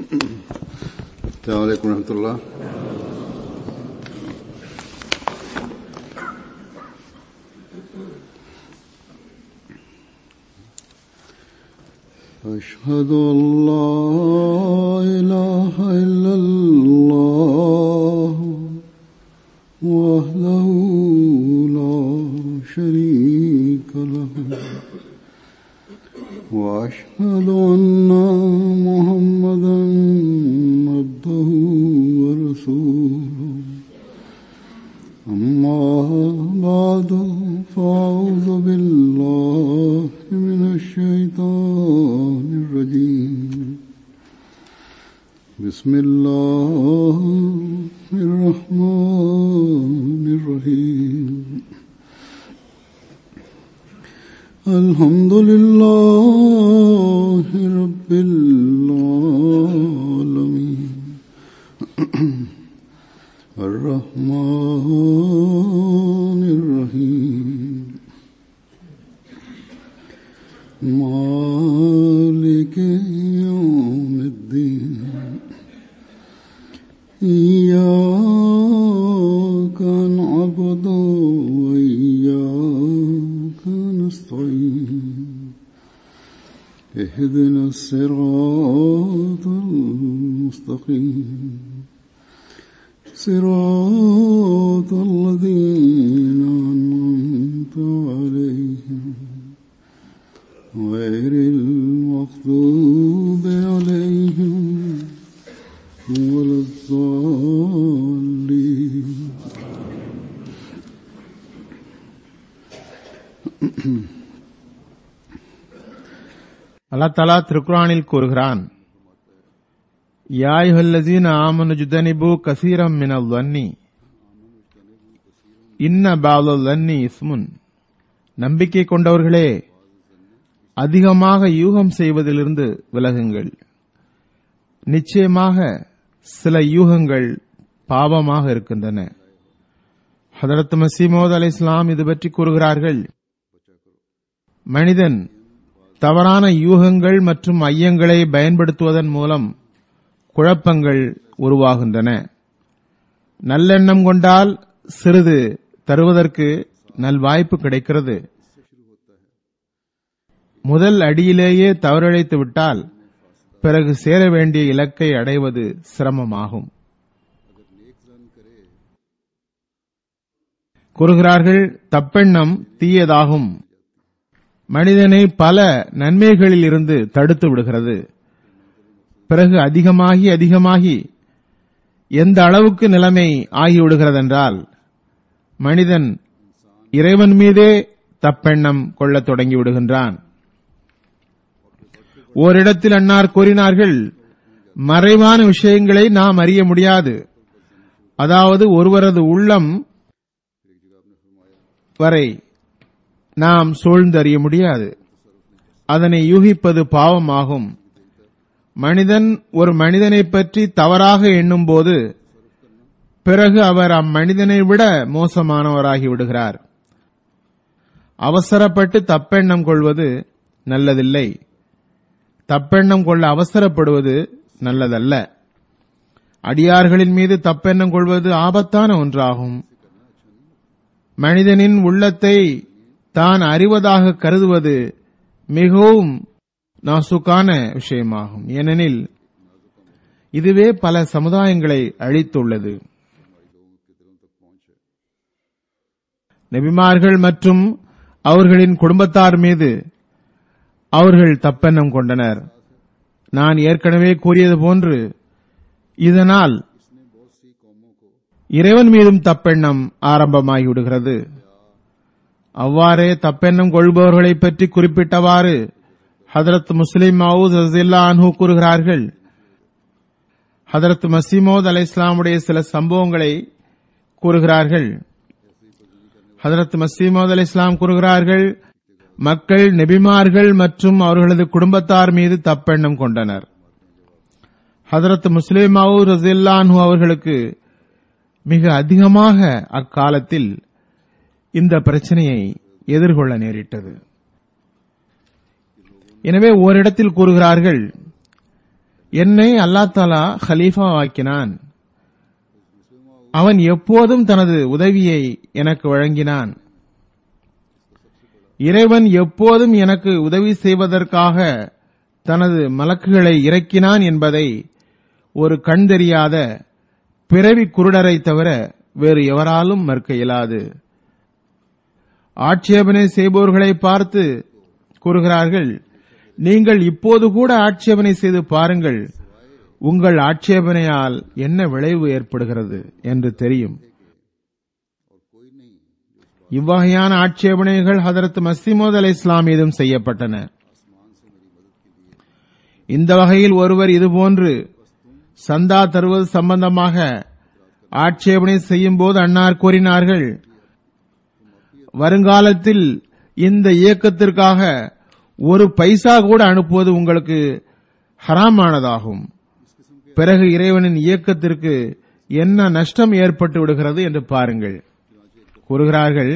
السلام عليكم ورحمة الله أشهد أن لا إله إلا الله وحده لا شريك له وأشهد أن محمدا عبده ورسوله أما بعد فأعوذ بالله من الشيطان الرجيم بسم الله الرحمن الرحيم الحمد لله رب العالمين الرحمن الرحيم مالك يوم الدين إياك نعبد وإياك نستعين اهدنا الصراط المستقيم صراط الذين أنعمت عليهم غير المغضوب عليهم ولا الضالين அல்லாஹ் தலா திருக்குரானில் கூறுகிறான் யாயுஹல்லசீன ஆமனு ஜுதனிபு கசீரம் மினல் வன்னி இன்ன பாலுல் வன்னி இஸ்முன் நம்பிக்கை கொண்டவர்களே அதிகமாக யூகம் செய்வதிலிருந்து விலகுங்கள் நிச்சயமாக சில யூகங்கள் பாவமாக இருக்கின்றன ஹதரத் மசீமோத் அலை இஸ்லாம் இது பற்றி கூறுகிறார்கள் மனிதன் தவறான யூகங்கள் மற்றும் ஐயங்களை பயன்படுத்துவதன் மூலம் குழப்பங்கள் உருவாகின்றன நல்லெண்ணம் கொண்டால் சிறிது தருவதற்கு நல்வாய்ப்பு கிடைக்கிறது முதல் அடியிலேயே தவறிழைத்து விட்டால் பிறகு சேர வேண்டிய இலக்கை அடைவது சிரமமாகும் கூறுகிறார்கள் தப்பெண்ணம் தீயதாகும் மனிதனை பல நன்மைகளில் இருந்து தடுத்து விடுகிறது பிறகு அதிகமாகி அதிகமாகி எந்த அளவுக்கு நிலைமை ஆகிவிடுகிறதென்றால் மனிதன் இறைவன் மீதே தப்பெண்ணம் கொள்ளத் தொடங்கி விடுகின்றான் ஓரிடத்தில் அன்னார் கூறினார்கள் மறைவான விஷயங்களை நாம் அறிய முடியாது அதாவது ஒருவரது உள்ளம் வரை நாம் சூழ்ந்தறிய முடியாது அதனை யூகிப்பது பாவமாகும் மனிதன் ஒரு மனிதனை பற்றி தவறாக எண்ணும்போது பிறகு அவர் அம்மனிதனை விட மோசமானவராகி விடுகிறார் அவசரப்பட்டு தப்பெண்ணம் கொள்வது நல்லதில்லை தப்பெண்ணம் கொள்ள அவசரப்படுவது நல்லதல்ல அடியார்களின் மீது தப்பெண்ணம் கொள்வது ஆபத்தான ஒன்றாகும் மனிதனின் உள்ளத்தை தான் அறிவதாக கருதுவது மிகவும் நாசுக்கான விஷயமாகும் ஏனெனில் இதுவே பல சமுதாயங்களை அழித்துள்ளது நபிமார்கள் மற்றும் அவர்களின் குடும்பத்தார் மீது அவர்கள் தப்பெண்ணம் கொண்டனர் நான் ஏற்கனவே கூறியது போன்று இதனால் இறைவன் மீதும் தப்பெண்ணம் ஆரம்பமாகிவிடுகிறது அவ்வாறே தப்பெண்ணம் கொள்பவர்களை பற்றி குறிப்பிட்டவாறு ஹதரத் முஸ்லிம் மவுத் ரசில்லா அன்ஹு கூறுகிறார்கள் ஹதரத் மசீமோத் அலை இஸ்லாமுடைய சில சம்பவங்களை கூறுகிறார்கள் ஹதரத் மசீமோத் அலை இஸ்லாம் கூறுகிறார்கள் மக்கள் நெபிமார்கள் மற்றும் அவர்களது குடும்பத்தார் மீது தப்பெண்ணம் கொண்டனர் ஹதரத் முஸ்லிம் மவுத் ரசில்லா அன்ஹு அவர்களுக்கு மிக அதிகமாக அக்காலத்தில் இந்த பிரச்சனையை எதிர்கொள்ள நேரிட்டது எனவே ஓரிடத்தில் கூறுகிறார்கள் என்னை அல்லா தாலா ஹலீஃபாவாக்கினான் அவன் எப்போதும் தனது உதவியை எனக்கு வழங்கினான் இறைவன் எப்போதும் எனக்கு உதவி செய்வதற்காக தனது மலக்குகளை இறக்கினான் என்பதை ஒரு கண் தெரியாத பிறவி குருடரை தவிர வேறு எவராலும் மறுக்க இயலாது ஆட்சேபனை செய்பவர்களை பார்த்து கூறுகிறார்கள் நீங்கள் இப்போது கூட ஆட்சேபனை செய்து பாருங்கள் உங்கள் ஆட்சேபனையால் என்ன விளைவு ஏற்படுகிறது என்று தெரியும் இவ்வகையான ஆட்சேபனைகள் ஹதரத் மசிமோத் அலை இஸ்லாம் மீதும் செய்யப்பட்டன இந்த வகையில் ஒருவர் இதுபோன்று சந்தா தருவது சம்பந்தமாக ஆட்சேபனை செய்யும் போது அன்னார் கூறினார்கள் வருங்காலத்தில் இந்த இயக்கத்திற்காக ஒரு பைசா கூட அனுப்புவது உங்களுக்கு ஹராமானதாகும் பிறகு இறைவனின் இயக்கத்திற்கு என்ன நஷ்டம் ஏற்பட்டு விடுகிறது என்று பாருங்கள் கூறுகிறார்கள்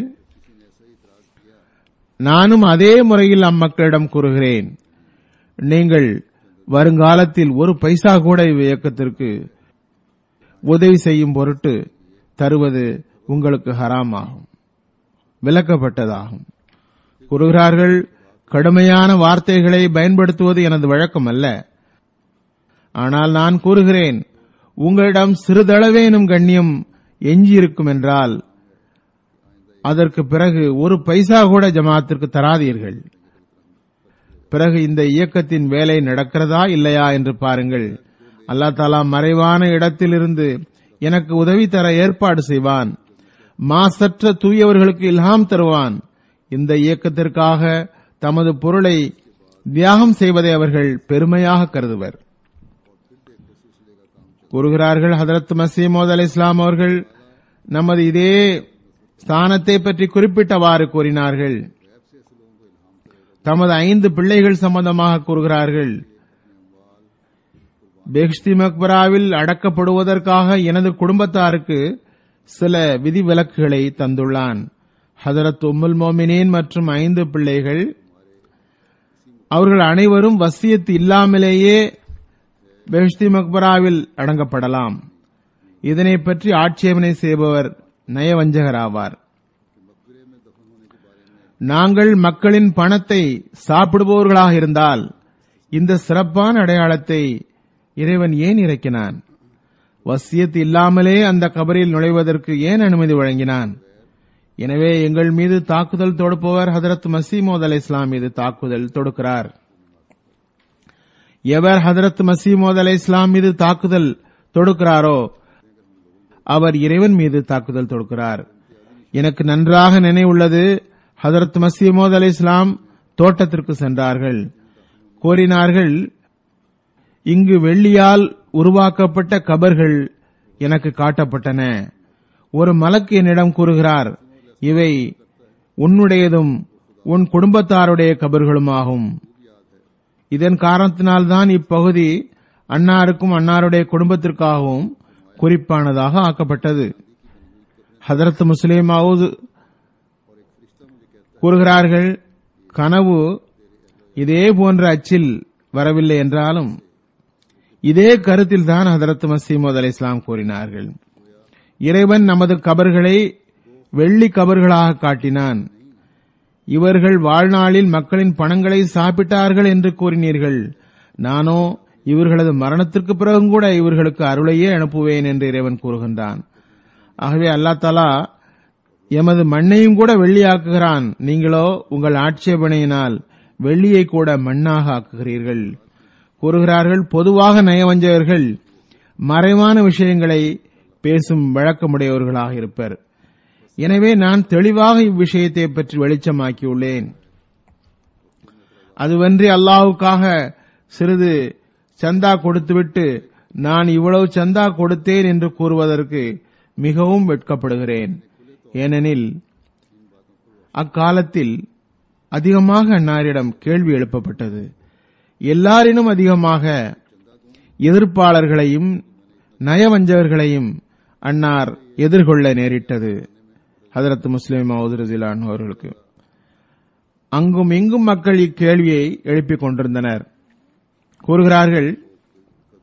நானும் அதே முறையில் அம்மக்களிடம் கூறுகிறேன் நீங்கள் வருங்காலத்தில் ஒரு பைசா கூட இவ் இயக்கத்திற்கு உதவி செய்யும் பொருட்டு தருவது உங்களுக்கு ஹராமாகும் விலக்கப்பட்டதாகும் கூறுகிறார்கள் கடுமையான வார்த்தைகளை பயன்படுத்துவது எனது வழக்கம் அல்ல ஆனால் நான் கூறுகிறேன் உங்களிடம் சிறிதளவேனும் கண்ணியம் எஞ்சியிருக்கும் என்றால் அதற்கு பிறகு ஒரு பைசா கூட ஜமாத்திற்கு தராதீர்கள் பிறகு இந்த இயக்கத்தின் வேலை நடக்கிறதா இல்லையா என்று பாருங்கள் அல்லா தாலா மறைவான இடத்திலிருந்து எனக்கு உதவி தர ஏற்பாடு செய்வான் மாசற்ற தூயவர்களுக்கு இல்ஹாம் தருவான் இந்த இயக்கத்திற்காக தமது பொருளை தியாகம் செய்வதை அவர்கள் பெருமையாக கருதுவர் கூறுகிறார்கள் ஹதரத் மசீமோத் அலி இஸ்லாம் அவர்கள் நமது இதே ஸ்தானத்தை பற்றி குறிப்பிட்டவாறு கூறினார்கள் தமது ஐந்து பிள்ளைகள் சம்பந்தமாக கூறுகிறார்கள் பெஹ்ஷ்தி மக்பராவில் அடக்கப்படுவதற்காக எனது குடும்பத்தாருக்கு சில விதிவிலக்குகளை தந்துள்ளான் ஹதரத் உம்முல் மோமினேன் மற்றும் ஐந்து பிள்ளைகள் அவர்கள் அனைவரும் வசியத்து இல்லாமலேயே பெஹ்ஷ்தி மக்பராவில் அடங்கப்படலாம் இதனை பற்றி ஆட்சேபனை செய்பவர் நயவஞ்சகராவார் நாங்கள் மக்களின் பணத்தை சாப்பிடுபவர்களாக இருந்தால் இந்த சிறப்பான அடையாளத்தை இறைவன் ஏன் இறக்கினான் வசியத் இல்லாமலே அந்த கபரில் நுழைவதற்கு ஏன் அனுமதி வழங்கினான் எனவே எங்கள் மீது தாக்குதல் தொடுப்பவர் ஹதரத் மசீமோத் அலை இஸ்லாம் மீது தாக்குதல் தொடுக்கிறார் எவர் ஹதரத் மசீமோத் அலை இஸ்லாம் மீது தாக்குதல் தொடுக்கிறாரோ அவர் இறைவன் மீது தாக்குதல் தொடுக்கிறார் எனக்கு நன்றாக நினைவுள்ளது ஹதரத் மசீமோத் அலி இஸ்லாம் தோட்டத்திற்கு சென்றார்கள் கோரினார்கள் இங்கு வெள்ளியால் உருவாக்கப்பட்ட கபர்கள் எனக்கு காட்டப்பட்டன ஒரு மலக்கு என்னிடம் கூறுகிறார் இவை உன்னுடையதும் உன் குடும்பத்தாருடைய கபர்களுமாகும் இதன் காரணத்தினால்தான் இப்பகுதி அன்னாருக்கும் அன்னாருடைய குடும்பத்திற்காகவும் குறிப்பானதாக ஆக்கப்பட்டது ஹதரத் முஸ்லிம் மவுத் கூறுகிறார்கள் கனவு இதே போன்ற அச்சில் வரவில்லை என்றாலும் இதே கருத்தில் தான் ஹதரத் மசீமோத் அலி இஸ்லாம் கூறினார்கள் இறைவன் நமது கபர்களை வெள்ளி கபர்களாக காட்டினான் இவர்கள் வாழ்நாளில் மக்களின் பணங்களை சாப்பிட்டார்கள் என்று கூறினீர்கள் நானோ இவர்களது மரணத்திற்கு பிறகும் கூட இவர்களுக்கு அருளையே அனுப்புவேன் என்று இறைவன் கூறுகின்றான் ஆகவே அல்லா தாலா எமது மண்ணையும் கூட வெள்ளியாக்குகிறான் நீங்களோ உங்கள் ஆட்சேபனையினால் வெள்ளியை கூட மண்ணாக ஆக்குகிறீர்கள் கூறுகிறார்கள் பொதுவாக நயவஞ்சகர்கள் மறைவான விஷயங்களை பேசும் வழக்கமுடையவர்களாக இருப்பர் எனவே நான் தெளிவாக இவ்விஷயத்தை பற்றி வெளிச்சமாக்கியுள்ளேன் அதுவன்றி அல்லாஹுக்காக சிறிது சந்தா கொடுத்துவிட்டு நான் இவ்வளவு சந்தா கொடுத்தேன் என்று கூறுவதற்கு மிகவும் வெட்கப்படுகிறேன் ஏனெனில் அக்காலத்தில் அதிகமாக அன்னாரிடம் கேள்வி எழுப்பப்பட்டது எல்லாரினும் அதிகமாக எதிர்ப்பாளர்களையும் நயவஞ்சகர்களையும் அன்னார் எதிர்கொள்ள நேரிட்டது ஹதரத் முஸ்லிம் மவுதுரதிலான் அவர்களுக்கு அங்கும் இங்கும் மக்கள் இக்கேள்வியை எழுப்பிக் கொண்டிருந்தனர் கூறுகிறார்கள்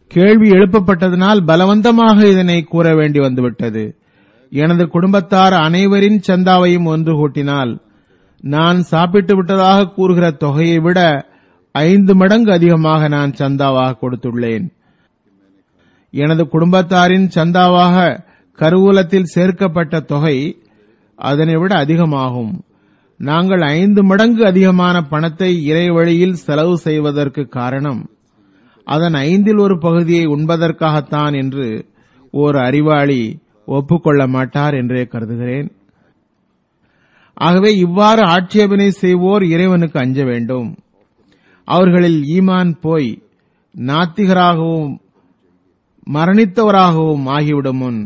கேள்வி எழுப்பப்பட்டதனால் பலவந்தமாக இதனை கூற வேண்டி வந்துவிட்டது எனது குடும்பத்தார் அனைவரின் சந்தாவையும் ஒன்று கூட்டினால் நான் சாப்பிட்டு விட்டதாக கூறுகிற தொகையை விட ஐந்து மடங்கு அதிகமாக நான் சந்தாவாக கொடுத்துள்ளேன் எனது குடும்பத்தாரின் சந்தாவாக கருவூலத்தில் சேர்க்கப்பட்ட தொகை அதனை விட அதிகமாகும் நாங்கள் ஐந்து மடங்கு அதிகமான பணத்தை இறை வழியில் செலவு செய்வதற்கு காரணம் அதன் ஐந்தில் ஒரு பகுதியை உண்பதற்காகத்தான் என்று ஓர் அறிவாளி ஒப்புக்கொள்ள மாட்டார் என்றே கருதுகிறேன் ஆகவே இவ்வாறு ஆட்சேபனை செய்வோர் இறைவனுக்கு அஞ்ச வேண்டும் அவர்களில் ஈமான் போய் நாத்திகராகவும் மரணித்தவராகவும் ஆகிவிடும் முன்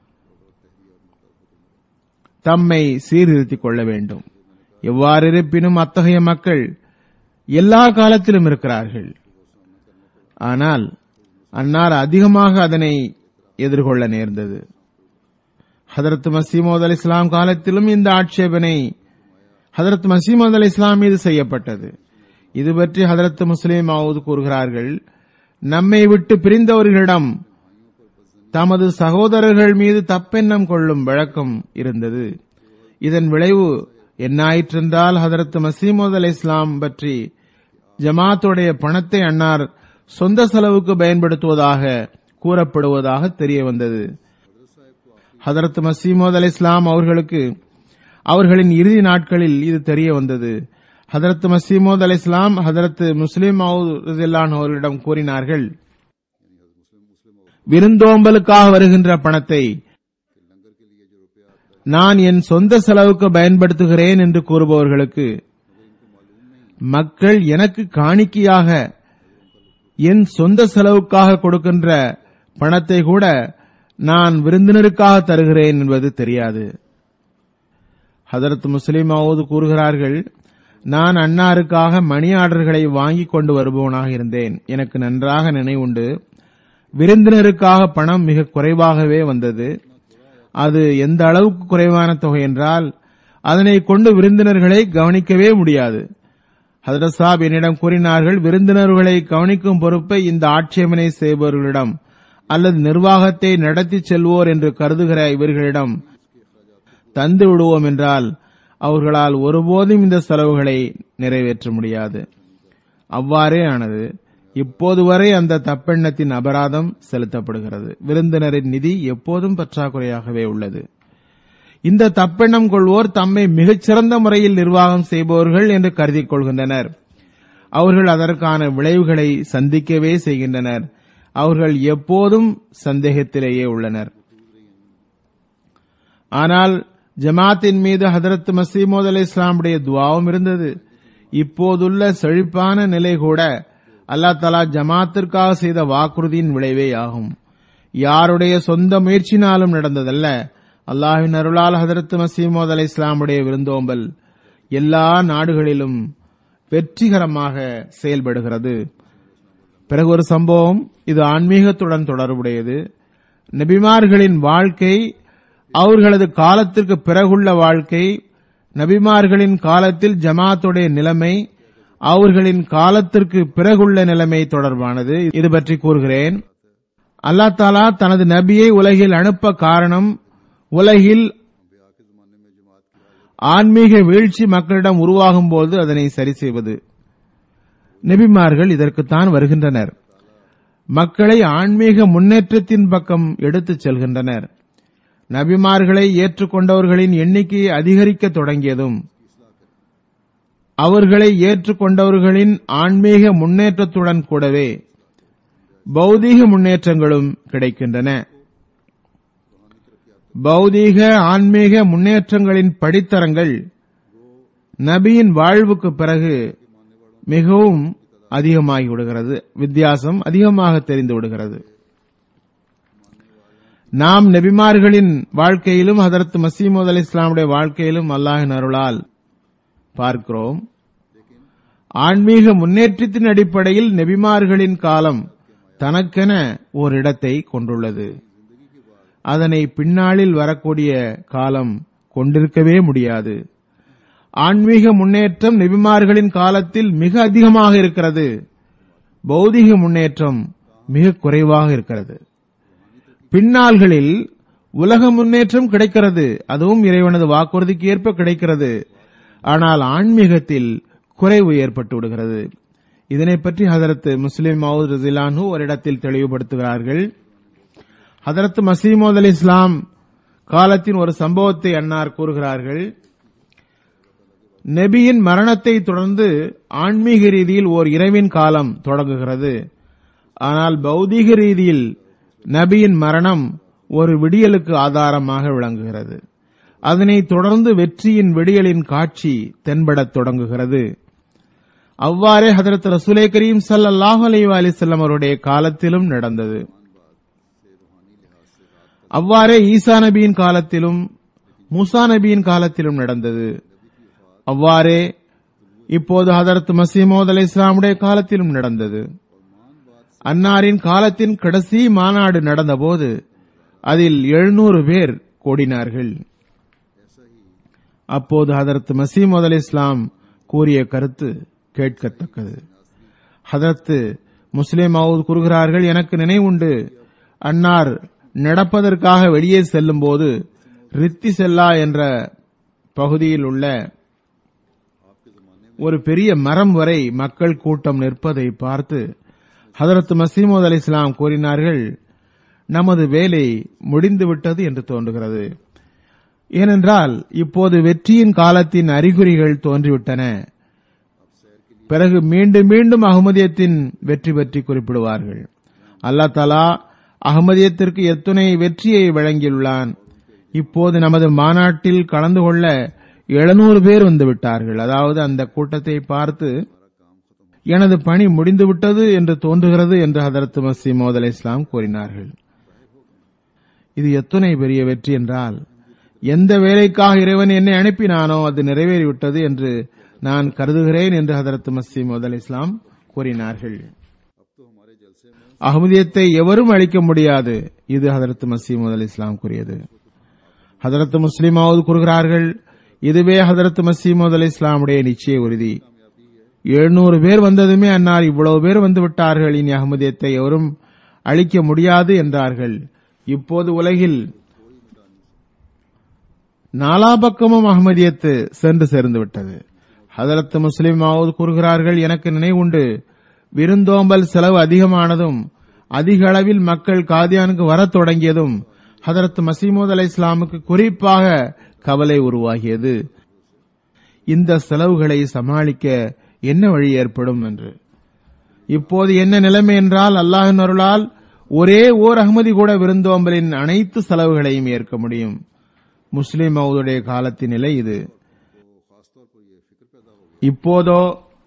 தம்மை சீர்திருத்திக் கொள்ள வேண்டும் எவ்வாறு இருப்பினும் அத்தகைய மக்கள் எல்லா காலத்திலும் இருக்கிறார்கள் ஆனால் அன்னார் அதிகமாக அதனை எதிர்கொள்ள நேர்ந்தது ஹதரத் மசீமோத் அலி இஸ்லாம் காலத்திலும் இந்த ஆட்சேபனை ஹதரத் மசீமோத் அலி இஸ்லாம் மீது செய்யப்பட்டது இது பற்றி ஹதரத் முஸ்லீம் மாவூத் கூறுகிறார்கள் நம்மை விட்டு பிரிந்தவர்களிடம் தமது சகோதரர்கள் மீது தப்பெண்ணம் கொள்ளும் வழக்கம் இருந்தது இதன் விளைவு என்னாயிற்றென்றால் ஹதரத் மசீமோத் அலி இஸ்லாம் பற்றி ஜமாத்துடைய பணத்தை அன்னார் சொந்த செலவுக்கு பயன்படுத்துவதாக கூறப்படுவதாக தெரிய வந்தது ஹதரத் மசீமோத் அலி இஸ்லாம் அவர்களுக்கு அவர்களின் இறுதி நாட்களில் இது தெரிய வந்தது ஹதரத் மசீமோத் அலி இஸ்லாம் ஹதரத் முஸ்லிம் அவர்களிடம் கூறினார்கள் விருந்தோம்பலுக்காக வருகின்ற பணத்தை நான் என் சொந்த செலவுக்கு பயன்படுத்துகிறேன் என்று கூறுபவர்களுக்கு மக்கள் எனக்கு காணிக்கையாக என் சொந்த செலவுக்காக கொடுக்கின்ற பணத்தை கூட நான் விருந்தினருக்காக தருகிறேன் என்பது தெரியாது ஹதரத் முஸ்லிமாவது கூறுகிறார்கள் நான் அன்னாருக்காக மணி ஆர்டர்களை வாங்கி கொண்டு வருபவனாக இருந்தேன் எனக்கு நன்றாக நினைவுண்டு விருந்தினருக்காக பணம் மிக குறைவாகவே வந்தது அது எந்த அளவுக்கு குறைவான தொகை என்றால் அதனை கொண்டு விருந்தினர்களை கவனிக்கவே முடியாது ஹதரத் சாப் என்னிடம் கூறினார்கள் விருந்தினர்களை கவனிக்கும் பொறுப்பை இந்த ஆட்சேபனை செய்பவர்களிடம் அல்லது நிர்வாகத்தை நடத்தி செல்வோர் என்று கருதுகிற இவர்களிடம் தந்து விடுவோம் என்றால் அவர்களால் ஒருபோதும் இந்த செலவுகளை நிறைவேற்ற முடியாது அவ்வாறே ஆனது இப்போது வரை அந்த தப்பெண்ணத்தின் அபராதம் செலுத்தப்படுகிறது விருந்தினரின் நிதி எப்போதும் பற்றாக்குறையாகவே உள்ளது இந்த தப்பெண்ணம் கொள்வோர் தம்மை மிகச்சிறந்த முறையில் நிர்வாகம் செய்பவர்கள் என்று கருதிக் கொள்கின்றனர் அவர்கள் அதற்கான விளைவுகளை சந்திக்கவே செய்கின்றனர் அவர்கள் எப்போதும் சந்தேகத்திலேயே உள்ளனர் ஆனால் ஜமாத்தின் மீது ஹதரத் மசீமோத் அலி இஸ்லாமுடைய துவாவும் இருந்தது இப்போதுள்ள செழிப்பான நிலை கூட அல்லா தலா ஜமாத்திற்காக செய்த வாக்குறுதியின் விளைவே ஆகும் யாருடைய சொந்த முயற்சினாலும் நடந்ததல்ல அல்லாஹின் அருளால் ஹதரத் மசீமோத் அலி இஸ்லாமுடைய விருந்தோம்பல் எல்லா நாடுகளிலும் வெற்றிகரமாக செயல்படுகிறது பிறகு ஒரு சம்பவம் இது ஆன்மீகத்துடன் தொடர்புடையது நபிமார்களின் வாழ்க்கை அவர்களது காலத்திற்கு பிறகுள்ள வாழ்க்கை நபிமார்களின் காலத்தில் ஜமாத்துடைய நிலைமை அவர்களின் காலத்திற்கு பிறகுள்ள நிலைமை தொடர்பானது இது பற்றி கூறுகிறேன் அல்லா தாலா தனது நபியை உலகில் அனுப்ப காரணம் உலகில் ஆன்மீக வீழ்ச்சி மக்களிடம் உருவாகும் போது அதனை சரி செய்வது நபிமார்கள் இதற்குத்தான் வருகின்றனர் மக்களை ஆன்மீக முன்னேற்றத்தின் பக்கம் எடுத்துச் செல்கின்றனர் நபிமார்களை ஏற்றுக்கொண்டவர்களின் எண்ணிக்கையை அதிகரிக்க தொடங்கியதும் அவர்களை ஏற்றுக்கொண்டவர்களின் ஆன்மீக முன்னேற்றத்துடன் கூடவே பௌதீக முன்னேற்றங்களும் கிடைக்கின்றன பௌதீக ஆன்மீக முன்னேற்றங்களின் படித்தரங்கள் நபியின் வாழ்வுக்கு பிறகு மிகவும் அதிகமாகி விடுகிறது வித்தியாசம் அதிகமாக தெரிந்து விடுகிறது நாம் நபிமார்களின் வாழ்க்கையிலும் ஹதரத் மசீமது அலி இஸ்லாமுடைய வாழ்க்கையிலும் அல்லாஹின் அருளால் பார்க்கிறோம் ஆன்மீக முன்னேற்றத்தின் அடிப்படையில் நபிமார்களின் காலம் தனக்கென ஓர் இடத்தை கொண்டுள்ளது அதனை பின்னாளில் வரக்கூடிய காலம் கொண்டிருக்கவே முடியாது ஆன்மீக முன்னேற்றம் நெபிமார்களின் காலத்தில் மிக அதிகமாக இருக்கிறது பௌதிக முன்னேற்றம் மிக குறைவாக இருக்கிறது பின்னாள்களில் உலக முன்னேற்றம் கிடைக்கிறது அதுவும் இறைவனது வாக்குறுதிக்கு ஏற்ப கிடைக்கிறது ஆனால் ஆன்மீகத்தில் குறைவு ஏற்பட்டு விடுகிறது இதனை பற்றி ஹதரத் முஸ்லிம் மவுத் ரசிலானு ஒரு இடத்தில் தெளிவுபடுத்துகிறார்கள் ஹதரத் மசீமோத் அலி இஸ்லாம் காலத்தின் ஒரு சம்பவத்தை அன்னார் கூறுகிறார்கள் நபியின் மரணத்தை தொடர்ந்து ஆன்மீக ரீதியில் ஓர் இரவின் காலம் தொடங்குகிறது ஆனால் பௌதீக ரீதியில் நபியின் மரணம் ஒரு விடியலுக்கு ஆதாரமாக விளங்குகிறது அதனைத் தொடர்ந்து வெற்றியின் விடியலின் காட்சி தென்படத் தொடங்குகிறது அவ்வாறே ஹதரத் ரசூலே கரீம் ஸல்லல்லாஹு அலைஹி வஸல்லம் அவருடைய காலத்திலும் நடந்தது அவ்வாறே ஈசா நபியின் காலத்திலும் மூசா நபியின் காலத்திலும் நடந்தது அவ்வாறே இப்போது ஹதரத் மசீமோத் அலை இஸ்லாமுடைய காலத்திலும் நடந்தது அன்னாரின் காலத்தின் கடைசி மாநாடு நடந்தபோது அதில் எழுநூறு பேர் கூடினார்கள் அப்போது ஹதரத் மசீமோத் அலி இஸ்லாம் கூறிய கருத்து கேட்கத்தக்கது ஹதரத் முஸ்லிம் மவுத் கூறுகிறார்கள் எனக்கு நினைவுண்டு அன்னார் நடப்பதற்காக வெளியே செல்லும் போது ரித்தி செல்லா என்ற பகுதியில் உள்ள ஒரு பெரிய மரம் வரை மக்கள் கூட்டம் நிற்பதை பார்த்து ஹதரத் மசீமோத் அலி இஸ்லாம் கூறினார்கள் நமது வேலை முடிந்துவிட்டது என்று தோன்றுகிறது ஏனென்றால் இப்போது வெற்றியின் காலத்தின் அறிகுறிகள் தோன்றிவிட்டன பிறகு மீண்டும் மீண்டும் அகமதியத்தின் வெற்றி பற்றி குறிப்பிடுவார்கள் அல்லா தலா அகமதியத்திற்கு எத்துணை வெற்றியை வழங்கியுள்ளான் இப்போது நமது மாநாட்டில் கலந்து கொள்ள எழுநூறு பேர் வந்து விட்டார்கள் அதாவது அந்த கூட்டத்தை பார்த்து எனது பணி முடிந்துவிட்டது என்று தோன்றுகிறது என்று ஹதரத் மசீமோத் அலை இஸ்லாம் கூறினார்கள் இது எத்துணை பெரிய வெற்றி என்றால் எந்த வேலைக்காக இறைவன் என்னை அனுப்பினானோ அது நிறைவேறிவிட்டது என்று நான் கருதுகிறேன் என்று ஹதரத் மசீமோத் அலை இஸ்லாம் கூறினார்கள் அகமதியத்தை எவரும் அளிக்க முடியாது இது ஹதரத் மசீமோத் அலி இஸ்லாம் கூறியது ஹதரத் முஸ்லிமாவது கூறுகிறார்கள் இதுவே ஹதரத் மசீமோத் அலி இஸ்லாமுடைய நிச்சய உறுதி எழுநூறு பேர் வந்ததுமே அன்னார் இவ்வளவு பேர் வந்து விட்டார்கள் இனி அகமதியத்தை எவரும் அளிக்க முடியாது என்றார்கள் இப்போது உலகில் நாலா பக்கமும் அகமதியத்து சென்று சேர்ந்து விட்டது ஹதரத் முஸ்லிம் மாவூத் கூறுகிறார்கள் எனக்கு நினைவுண்டு விருந்தோம்பல் செலவு அதிகமானதும் அதிக அளவில் மக்கள் காதியானுக்கு வரத் தொடங்கியதும் ஹதரத் மசீமோத் அலை இஸ்லாமுக்கு குறிப்பாக கவலை உருவாகியது இந்த செலவுகளை சமாளிக்க என்ன வழி ஏற்படும் என்று இப்போது என்ன நிலைமை என்றால் அல்லாஹின் அருளால் ஒரே ஓர் அகமதி கூட விருந்தோம்பலின் அனைத்து செலவுகளையும் ஏற்க முடியும் முஸ்லிம் மவுதுடைய காலத்தின் நிலை இது இப்போதோ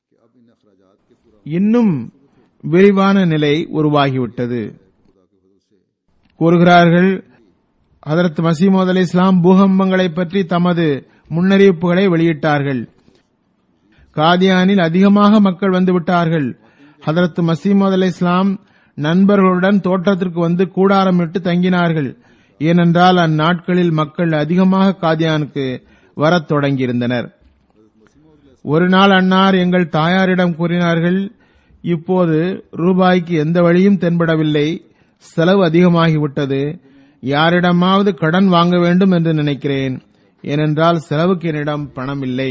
இன்னும் விரிவான நிலை உருவாகிவிட்டது கூறுகிறார்கள் ஹதரத் மசீமோத் அலி இஸ்லாம் பூகம்பங்களை பற்றி தமது முன்னறிவிப்புகளை வெளியிட்டார்கள் காதியானில் அதிகமாக மக்கள் வந்துவிட்டார்கள் ஹதரத் மசீமோத் அலி இஸ்லாம் நண்பர்களுடன் தோட்டத்திற்கு வந்து கூடாரமிட்டு தங்கினார்கள் ஏனென்றால் அந்நாட்களில் மக்கள் அதிகமாக காதியானுக்கு வரத் தொடங்கியிருந்தனர் ஒரு நாள் அன்னார் எங்கள் தாயாரிடம் கூறினார்கள் இப்போது ரூபாய்க்கு எந்த வழியும் தென்படவில்லை செலவு அதிகமாகிவிட்டது யாரிடமாவது கடன் வாங்க வேண்டும் என்று நினைக்கிறேன் ஏனென்றால் செலவுக்கு என்னிடம் பணம் இல்லை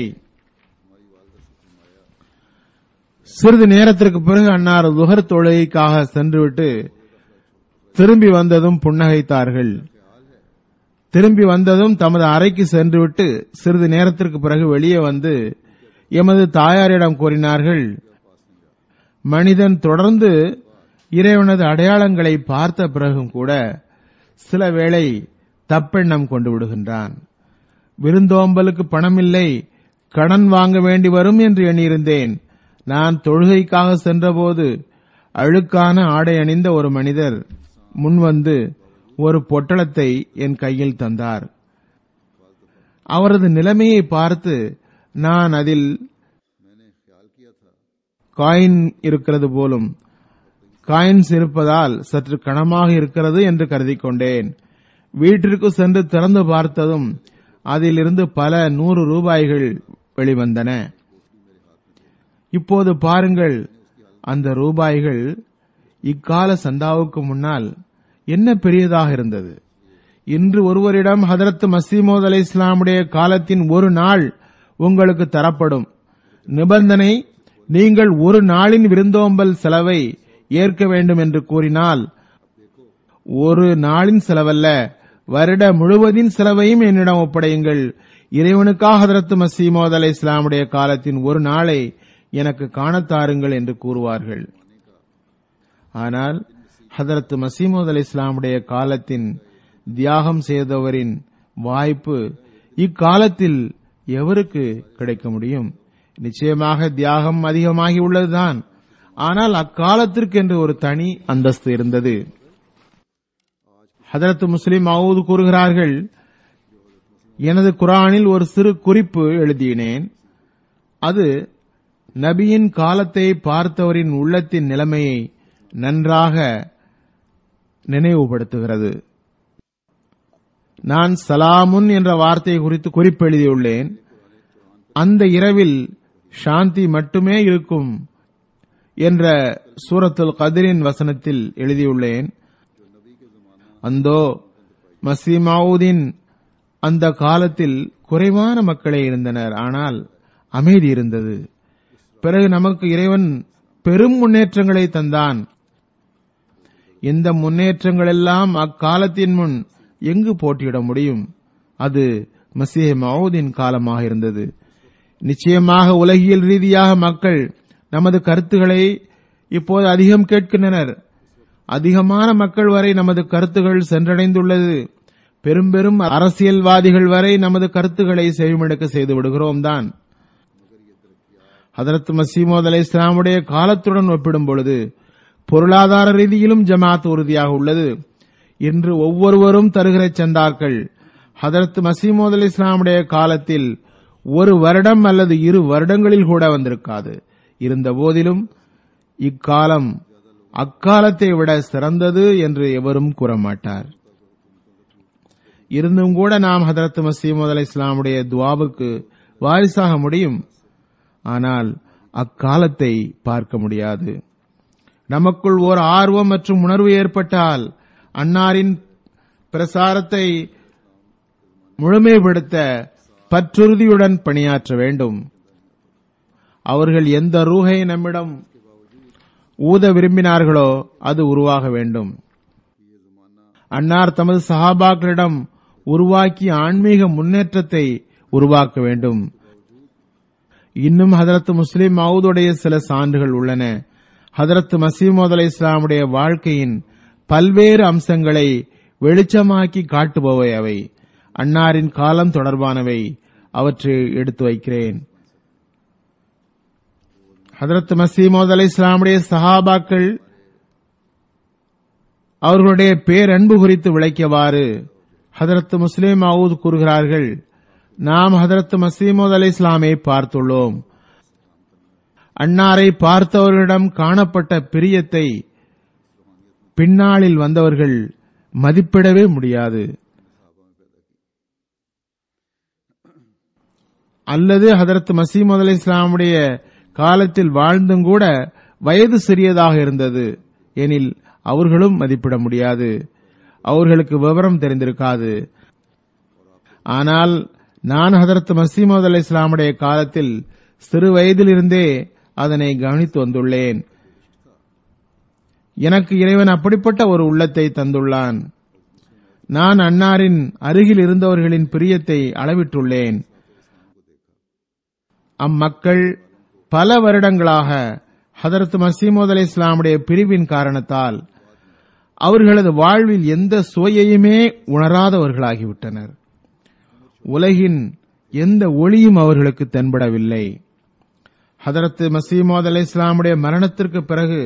சிறிது நேரத்திற்கு பிறகு அன்னார் துகர் தொழுகைக்காக சென்றுவிட்டு திரும்பி வந்ததும் புன்னகைத்தார்கள் திரும்பி வந்ததும் தமது அறைக்கு சென்றுவிட்டு சிறிது நேரத்திற்கு பிறகு வெளியே வந்து எமது தாயாரிடம் கூறினார்கள் மனிதன் தொடர்ந்து இறைவனது அடையாளங்களை பார்த்த பிறகும் கூட சில வேளை தப்பெண்ணம் கொண்டு விடுகின்றான் விருந்தோம்பலுக்கு பணமில்லை கடன் வாங்க வேண்டி வரும் என்று எண்ணியிருந்தேன் நான் தொழுகைக்காக சென்றபோது அழுக்கான ஆடை அணிந்த ஒரு மனிதர் முன்வந்து ஒரு பொட்டலத்தை என் கையில் தந்தார் அவரது நிலைமையை பார்த்து நான் அதில் காயின் இருக்கிறது போலும் காயின்ஸ் இருப்பதால் சற்று கனமாக இருக்கிறது என்று கருதிக் கொண்டேன் வீட்டிற்கு சென்று திறந்து பார்த்ததும் அதிலிருந்து பல நூறு ரூபாய்கள் வெளிவந்தன இப்போது பாருங்கள் அந்த ரூபாய்கள் இக்கால சந்தாவுக்கு முன்னால் என்ன பெரியதாக இருந்தது இன்று ஒருவரிடம் ஹதரத் மசீமோத் அலை இஸ்லாமுடைய காலத்தின் ஒரு நாள் உங்களுக்கு தரப்படும் நிபந்தனை நீங்கள் ஒரு நாளின் விருந்தோம்பல் செலவை ஏற்க வேண்டும் என்று கூறினால் ஒரு நாளின் செலவல்ல வருட முழுவதின் செலவையும் என்னிடம் ஒப்படையுங்கள் இறைவனுக்காக ஹதரத் மசீமோத் அலை இஸ்லாமுடைய காலத்தின் ஒரு நாளை எனக்கு காணத்தாருங்கள் என்று கூறுவார்கள் ஆனால் ஹதரத் மசீமோத் அலை இஸ்லாமுடைய காலத்தின் தியாகம் செய்தவரின் வாய்ப்பு இக்காலத்தில் எவருக்கு கிடைக்க முடியும் நிச்சயமாக தியாகம் அதிகமாகி உள்ளதுதான் ஆனால் அக்காலத்திற்கென்று ஒரு தனி அந்தஸ்து இருந்தது ஹதரத் முஸ்லிம் மவுது கூறுகிறார்கள் எனது குரானில் ஒரு சிறு குறிப்பு எழுதினேன் அது நபியின் காலத்தை பார்த்தவரின் உள்ளத்தின் நிலைமையை நன்றாக நினைவுபடுத்துகிறது நான் சலாமுன் என்ற வார்த்தை குறித்து குறிப்பு எழுதியுள்ளேன் அந்த இரவில் சாந்தி மட்டுமே இருக்கும் என்ற சூரத்துல் கதிரின் வசனத்தில் எழுதியுள்ளேன் அந்தோ மசீமாவுதீன் அந்த காலத்தில் குறைவான மக்களே இருந்தனர் ஆனால் அமைதி இருந்தது பிறகு நமக்கு இறைவன் பெரும் முன்னேற்றங்களை தந்தான் இந்த முன்னேற்றங்கள் எல்லாம் அக்காலத்தின் முன் எங்கு போட்டியிட முடியும் அது மசீஹ் மவுதின் காலமாக இருந்தது நிச்சயமாக உலகியல் ரீதியாக மக்கள் நமது கருத்துக்களை இப்போது அதிகம் கேட்கின்றனர் அதிகமான மக்கள் வரை நமது கருத்துகள் சென்றடைந்துள்ளது பெரும் பெரும் அரசியல்வாதிகள் வரை நமது கருத்துக்களை செவிமடுக்க செய்து விடுகிறோம் தான் ஹதரத் மசீமோத் அலை இஸ்லாமுடைய காலத்துடன் ஒப்பிடும் பொழுது பொருளாதார ரீதியிலும் ஜமாத் உறுதியாக உள்ளது இன்று ஒவ்வொருவரும் தருகிற சந்தாக்கள் ஹதரத் மசீமோத் அலி இஸ்லாமுடைய காலத்தில் ஒரு வருடம் அல்லது இரு வருடங்களில் கூட வந்திருக்காது இருந்த போதிலும் இக்காலம் அக்காலத்தை விட சிறந்தது என்று எவரும் கூற மாட்டார் இருந்தும் கூட நாம் ஹதரத் மசீமது அலை இஸ்லாமுடைய துவாவுக்கு வாரிசாக முடியும் ஆனால் அக்காலத்தை பார்க்க முடியாது நமக்குள் ஓர் ஆர்வம் மற்றும் உணர்வு ஏற்பட்டால் அன்னாரின் பிரசாரத்தை முழுமைப்படுத்த பற்றுறுதியுடன் பணியாற்ற வேண்டும் அவர்கள் எந்த ரூஹை நம்மிடம் ஊத விரும்பினார்களோ அது உருவாக வேண்டும் அன்னார் தமது சஹாபாக்களிடம் உருவாக்கிய ஆன்மீக முன்னேற்றத்தை உருவாக்க வேண்டும் இன்னும் ஹதரத் முஸ்லிம் மவுதுடைய சில சான்றுகள் உள்ளன ஹதரத் மசீமோத் அலை இஸ்லாமுடைய வாழ்க்கையின் பல்வேறு அம்சங்களை வெளிச்சமாக்கி காட்டுபவை அவை அன்னாரின் காலம் தொடர்பானவை அவற்றை எடுத்து வைக்கிறேன் ஹதரத் மசீமோத் அலை இஸ்லாமுடைய சஹாபாக்கள் அவர்களுடைய பேரன்பு குறித்து விளக்கியவாறு ஹதரத் முஸ்லிம் மவுத் கூறுகிறார்கள் நாம் ஹதரத் மசீமோத் அலை இஸ்லாமை பார்த்துள்ளோம் அன்னாரை பார்த்தவர்களிடம் காணப்பட்ட பிரியத்தை பின்னாளில் வந்தவர்கள் மதிப்பிடவே முடியாது அல்லது ஹதரத் மசீமது அலி இஸ்லாமுடைய காலத்தில் வாழ்ந்தும் கூட வயது சிறியதாக இருந்தது எனில் அவர்களும் மதிப்பிட முடியாது அவர்களுக்கு விவரம் தெரிந்திருக்காது ஆனால் நான் ஹதரத் மசீமது அலி இஸ்லாமுடைய காலத்தில் சிறு வயதிலிருந்தே அதனை கவனித்து வந்துள்ளேன் எனக்கு இறைவன் அப்படிப்பட்ட ஒரு உள்ளத்தை தந்துள்ளான் நான் அன்னாரின் அருகில் இருந்தவர்களின் பிரியத்தை அளவிட்டுள்ளேன் அம்மக்கள் பல வருடங்களாக ஹதரத் மசீமோத் அலி இஸ்லாமுடைய பிரிவின் காரணத்தால் அவர்களது வாழ்வில் எந்த சுவையையுமே உணராதவர்களாகிவிட்டனர் உலகின் எந்த ஒளியும் அவர்களுக்கு தென்படவில்லை ஹதரத் மசீமோத் அலி இஸ்லாமுடைய மரணத்திற்கு பிறகு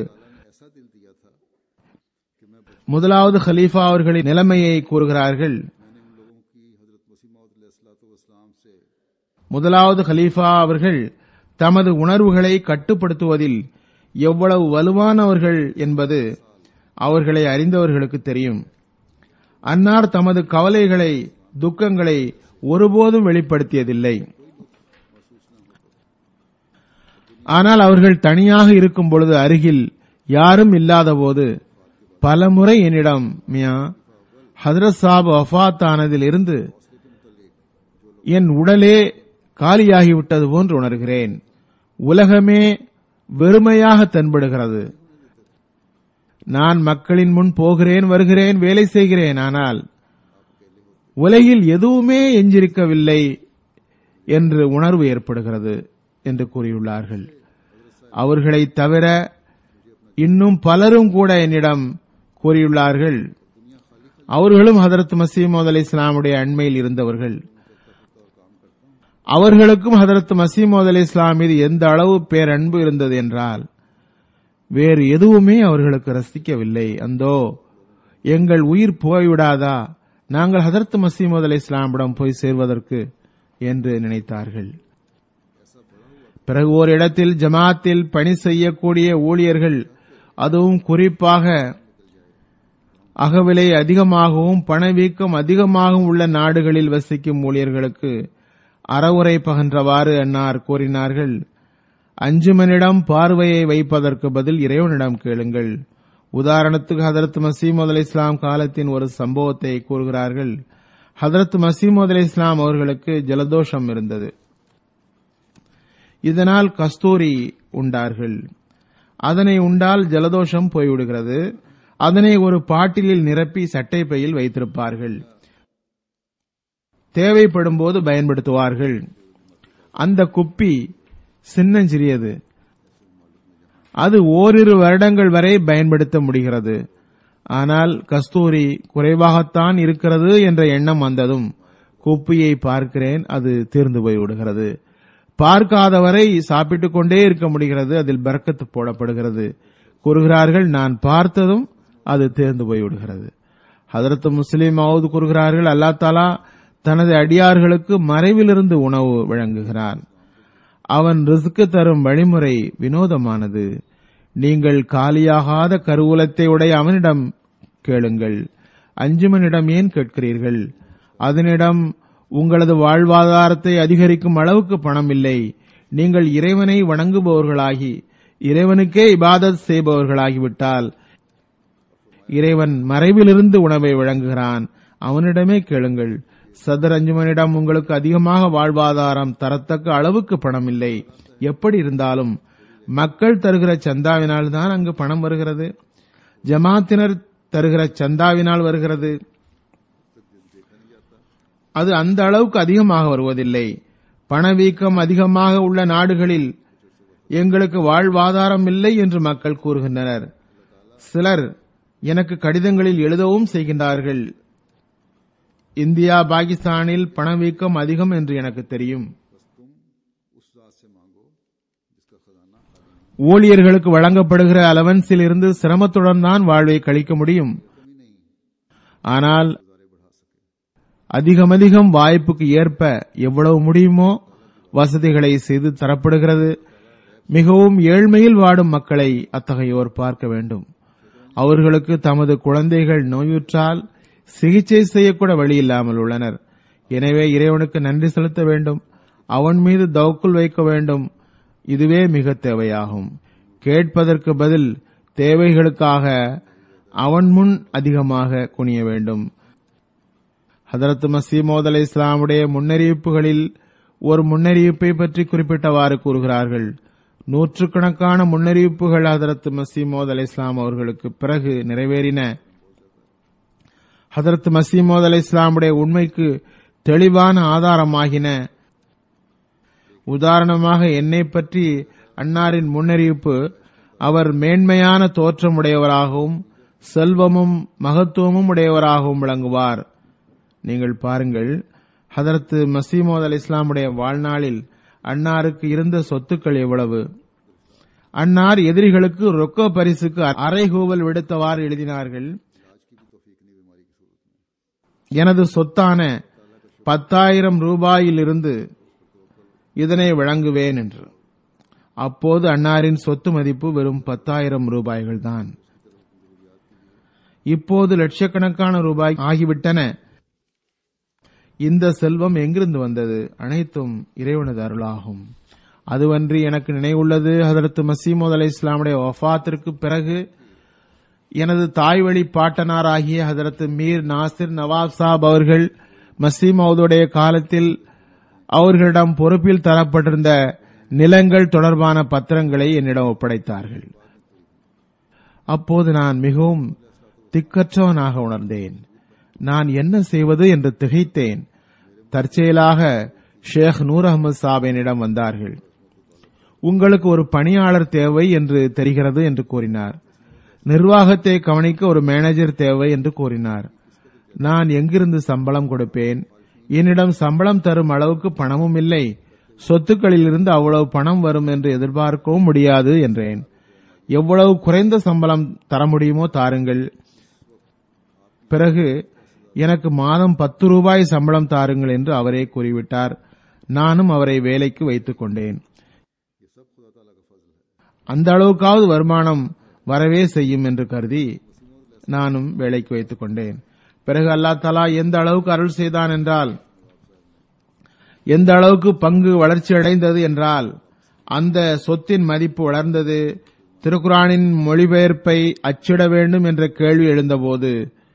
முதலாவது ஹலீஃபா அவர்களின் நிலைமையை கூறுகிறார்கள் முதலாவது ஹலீஃபா அவர்கள் தமது உணர்வுகளை கட்டுப்படுத்துவதில் எவ்வளவு வலுவானவர்கள் என்பது அவர்களை அறிந்தவர்களுக்கு தெரியும் அன்னார் தமது கவலைகளை துக்கங்களை ஒருபோதும் வெளிப்படுத்தியதில்லை ஆனால் அவர்கள் தனியாக இருக்கும் பொழுது அருகில் யாரும் இல்லாதபோது பலமுறை என்னிடம் மியா ஹதரத் சாப் வஃத் ஆனதில் இருந்து என் உடலே காலியாகிவிட்டது போன்று உணர்கிறேன் உலகமே வெறுமையாக தென்படுகிறது நான் மக்களின் முன் போகிறேன் வருகிறேன் வேலை செய்கிறேன் ஆனால் உலகில் எதுவுமே எஞ்சிருக்கவில்லை என்று உணர்வு ஏற்படுகிறது என்று கூறியுள்ளார்கள் அவர்களை தவிர இன்னும் பலரும் கூட என்னிடம் கூறியுள்ளார்கள் அவர்களும் ஹதரத் மசீமோத் அலி இஸ்லாமுடைய அண்மையில் இருந்தவர்கள் அவர்களுக்கும் ஹதரத் மசீமோத் அலி இஸ்லாம் மீது எந்த அளவு பேரன்பு இருந்தது என்றால் வேறு எதுவுமே அவர்களுக்கு ரசிக்கவில்லை அந்தோ எங்கள் உயிர் போய்விடாதா நாங்கள் ஹதரத் மசீமோத் அலி இஸ்லாமிடம் போய் சேர்வதற்கு என்று நினைத்தார்கள் பிறகு ஒரு இடத்தில் ஜமாத்தில் பணி செய்யக்கூடிய ஊழியர்கள் அதுவும் குறிப்பாக அகவிலை அதிகமாகவும் பணவீக்கம் அதிகமாகவும் உள்ள நாடுகளில் வசிக்கும் ஊழியர்களுக்கு அறவுரை பகன்றவாறு அன்னார் கூறினார்கள் அஞ்சுமனிடம் பார்வையை வைப்பதற்கு பதில் இறைவனிடம் கேளுங்கள் உதாரணத்துக்கு ஹதரத் மசீமது அலி இஸ்லாம் காலத்தின் ஒரு சம்பவத்தை கூறுகிறார்கள் ஹதரத் மசீமது அலி இஸ்லாம் அவர்களுக்கு ஜலதோஷம் இருந்தது இதனால் கஸ்தூரி உண்டார்கள் அதனை உண்டால் ஜலதோஷம் போய்விடுகிறது அதனை ஒரு பாட்டிலில் நிரப்பி சட்டை பையில் வைத்திருப்பார்கள் தேவைப்படும் போது பயன்படுத்துவார்கள் அந்த குப்பி சின்னஞ்சிறியது அது ஓரிரு வருடங்கள் வரை பயன்படுத்த முடிகிறது ஆனால் கஸ்தூரி குறைவாகத்தான் இருக்கிறது என்ற எண்ணம் வந்ததும் குப்பியை பார்க்கிறேன் அது தீர்ந்து போய்விடுகிறது பார்க்காதவரை சாப்பிட்டுக் கொண்டே இருக்க முடிகிறது அதில் பறக்கத்து போடப்படுகிறது கூறுகிறார்கள் நான் பார்த்ததும் அது தேர்ந்து போய்விடுகிறது ஹதரத் முஸ்லிம் மவுத் கூறுகிறார்கள் அல்லா தாலா தனது அடியார்களுக்கு மறைவிலிருந்து உணவு வழங்குகிறான் அவன் ரிஸ்க் தரும் வழிமுறை வினோதமானது நீங்கள் காலியாகாத கருவூலத்தை உடைய அவனிடம் கேளுங்கள் அஞ்சுமனிடம் ஏன் கேட்கிறீர்கள் அதனிடம் உங்களது வாழ்வாதாரத்தை அதிகரிக்கும் அளவுக்கு பணம் இல்லை நீங்கள் இறைவனை வணங்குபவர்களாகி இறைவனுக்கே இபாதத் செய்பவர்களாகிவிட்டால் இறைவன் மறைவிலிருந்து உணவை வழங்குகிறான் அவனிடமே கேளுங்கள் சதர் அஞ்சுமனிடம் உங்களுக்கு அதிகமாக வாழ்வாதாரம் தரத்தக்க அளவுக்கு பணம் இல்லை எப்படி இருந்தாலும் மக்கள் தருகிற சந்தாவினால் தான் அங்கு பணம் வருகிறது ஜமாத்தினர் தருகிற சந்தாவினால் வருகிறது அது அந்த அளவுக்கு அதிகமாக வருவதில்லை பணவீக்கம் அதிகமாக உள்ள நாடுகளில் எங்களுக்கு வாழ்வாதாரம் இல்லை என்று மக்கள் கூறுகின்றனர் சிலர் எனக்கு கடிதங்களில் எழுதவும் செய்கின்றார்கள் இந்தியா பாகிஸ்தானில் பணவீக்கம் அதிகம் என்று எனக்கு தெரியும் ஊழியர்களுக்கு வழங்கப்படுகிற அலவன்ஸில் இருந்து சிரமத்துடன் தான் வாழ்வை கழிக்க முடியும் ஆனால் அதிகமதிகம் வாய்ப்புக்கு ஏற்ப எவ்வளவு முடியுமோ வசதிகளை செய்து தரப்படுகிறது மிகவும் ஏழ்மையில் வாடும் மக்களை அத்தகையோர் பார்க்க வேண்டும் அவர்களுக்கு தமது குழந்தைகள் நோயுற்றால் சிகிச்சை செய்யக்கூட வழி இல்லாமல் உள்ளனர் எனவே இறைவனுக்கு நன்றி செலுத்த வேண்டும் அவன் மீது தவக்குள் வைக்க வேண்டும் இதுவே மிக தேவையாகும் கேட்பதற்கு பதில் தேவைகளுக்காக அவன் முன் அதிகமாக குனிய வேண்டும் ஹதரத் மசீமோத் அலை இஸ்லாமுடைய முன்னறிவிப்புகளில் ஒரு முன்னறிவிப்பை பற்றி குறிப்பிட்டவாறு கூறுகிறார்கள் நூற்றுக்கணக்கான முன்னறிவிப்புகள் ஹதரத் மசீமோத் அலை இஸ்லாம் அவர்களுக்கு பிறகு நிறைவேறின ஹதரத் மசீமோத் அலை இஸ்லாமுடைய உண்மைக்கு தெளிவான ஆதாரமாகின உதாரணமாக என்னை பற்றி அன்னாரின் முன்னறிவிப்பு அவர் மேன்மையான தோற்றமுடையவராகவும் செல்வமும் மகத்துவமும் உடையவராகவும் விளங்குவார் நீங்கள் பாருங்கள் ஹதரத் மசீமோத் அலி இஸ்லாமுடைய வாழ்நாளில் அன்னாருக்கு இருந்த சொத்துக்கள் எவ்வளவு அன்னார் எதிரிகளுக்கு ரொக்க பரிசுக்கு அரைகூவல் விடுத்தவாறு எழுதினார்கள் எனது சொத்தான பத்தாயிரம் ரூபாயிலிருந்து இதனை வழங்குவேன் என்று அப்போது அன்னாரின் சொத்து மதிப்பு வெறும் பத்தாயிரம் ரூபாய்கள் தான் இப்போது லட்சக்கணக்கான ரூபாய் ஆகிவிட்டன இந்த செல்வம் எங்கிருந்து வந்தது அனைத்தும் இறைவனது அருளாகும் அதுவன்றி எனக்கு நினைவுள்ளது ஹதரத் மசீமோத் அலை இஸ்லாமுடைய வஃபாத்திற்கு பிறகு எனது தாய் வழி பாட்டனாராகிய ஹதரத் மீர் நாசிர் நவாப் சாப் அவர்கள் மசீமவுதுடைய காலத்தில் அவர்களிடம் பொறுப்பில் தரப்பட்டிருந்த நிலங்கள் தொடர்பான பத்திரங்களை என்னிடம் ஒப்படைத்தார்கள் அப்போது நான் மிகவும் திக்கற்றவனாக உணர்ந்தேன் நான் என்ன செய்வது என்று திகைத்தேன் தற்செயலாக ஷேக் நூர் அகமது சாப் என்னிடம் வந்தார்கள் உங்களுக்கு ஒரு பணியாளர் தேவை என்று தெரிகிறது என்று கூறினார் நிர்வாகத்தை கவனிக்க ஒரு மேனேஜர் தேவை என்று கூறினார் நான் எங்கிருந்து சம்பளம் கொடுப்பேன் என்னிடம் சம்பளம் தரும் அளவுக்கு பணமும் இல்லை சொத்துக்களிலிருந்து அவ்வளவு பணம் வரும் என்று எதிர்பார்க்கவும் முடியாது என்றேன் எவ்வளவு குறைந்த சம்பளம் தர முடியுமோ தாருங்கள் பிறகு எனக்கு மாதம் பத்து ரூபாய் சம்பளம் தாருங்கள் என்று அவரே கூறிவிட்டார் நானும் அவரை வேலைக்கு வைத்துக் கொண்டேன் அந்த அளவுக்காவது வருமானம் வரவே செய்யும் என்று கருதி நானும் வேலைக்கு வைத்துக் கொண்டேன் பிறகு அல்லா தலா எந்த அளவுக்கு அருள் செய்தான் என்றால் எந்த அளவுக்கு பங்கு வளர்ச்சி அடைந்தது என்றால் அந்த சொத்தின் மதிப்பு வளர்ந்தது திருக்குரானின் மொழிபெயர்ப்பை அச்சிட வேண்டும் என்ற கேள்வி எழுந்தபோது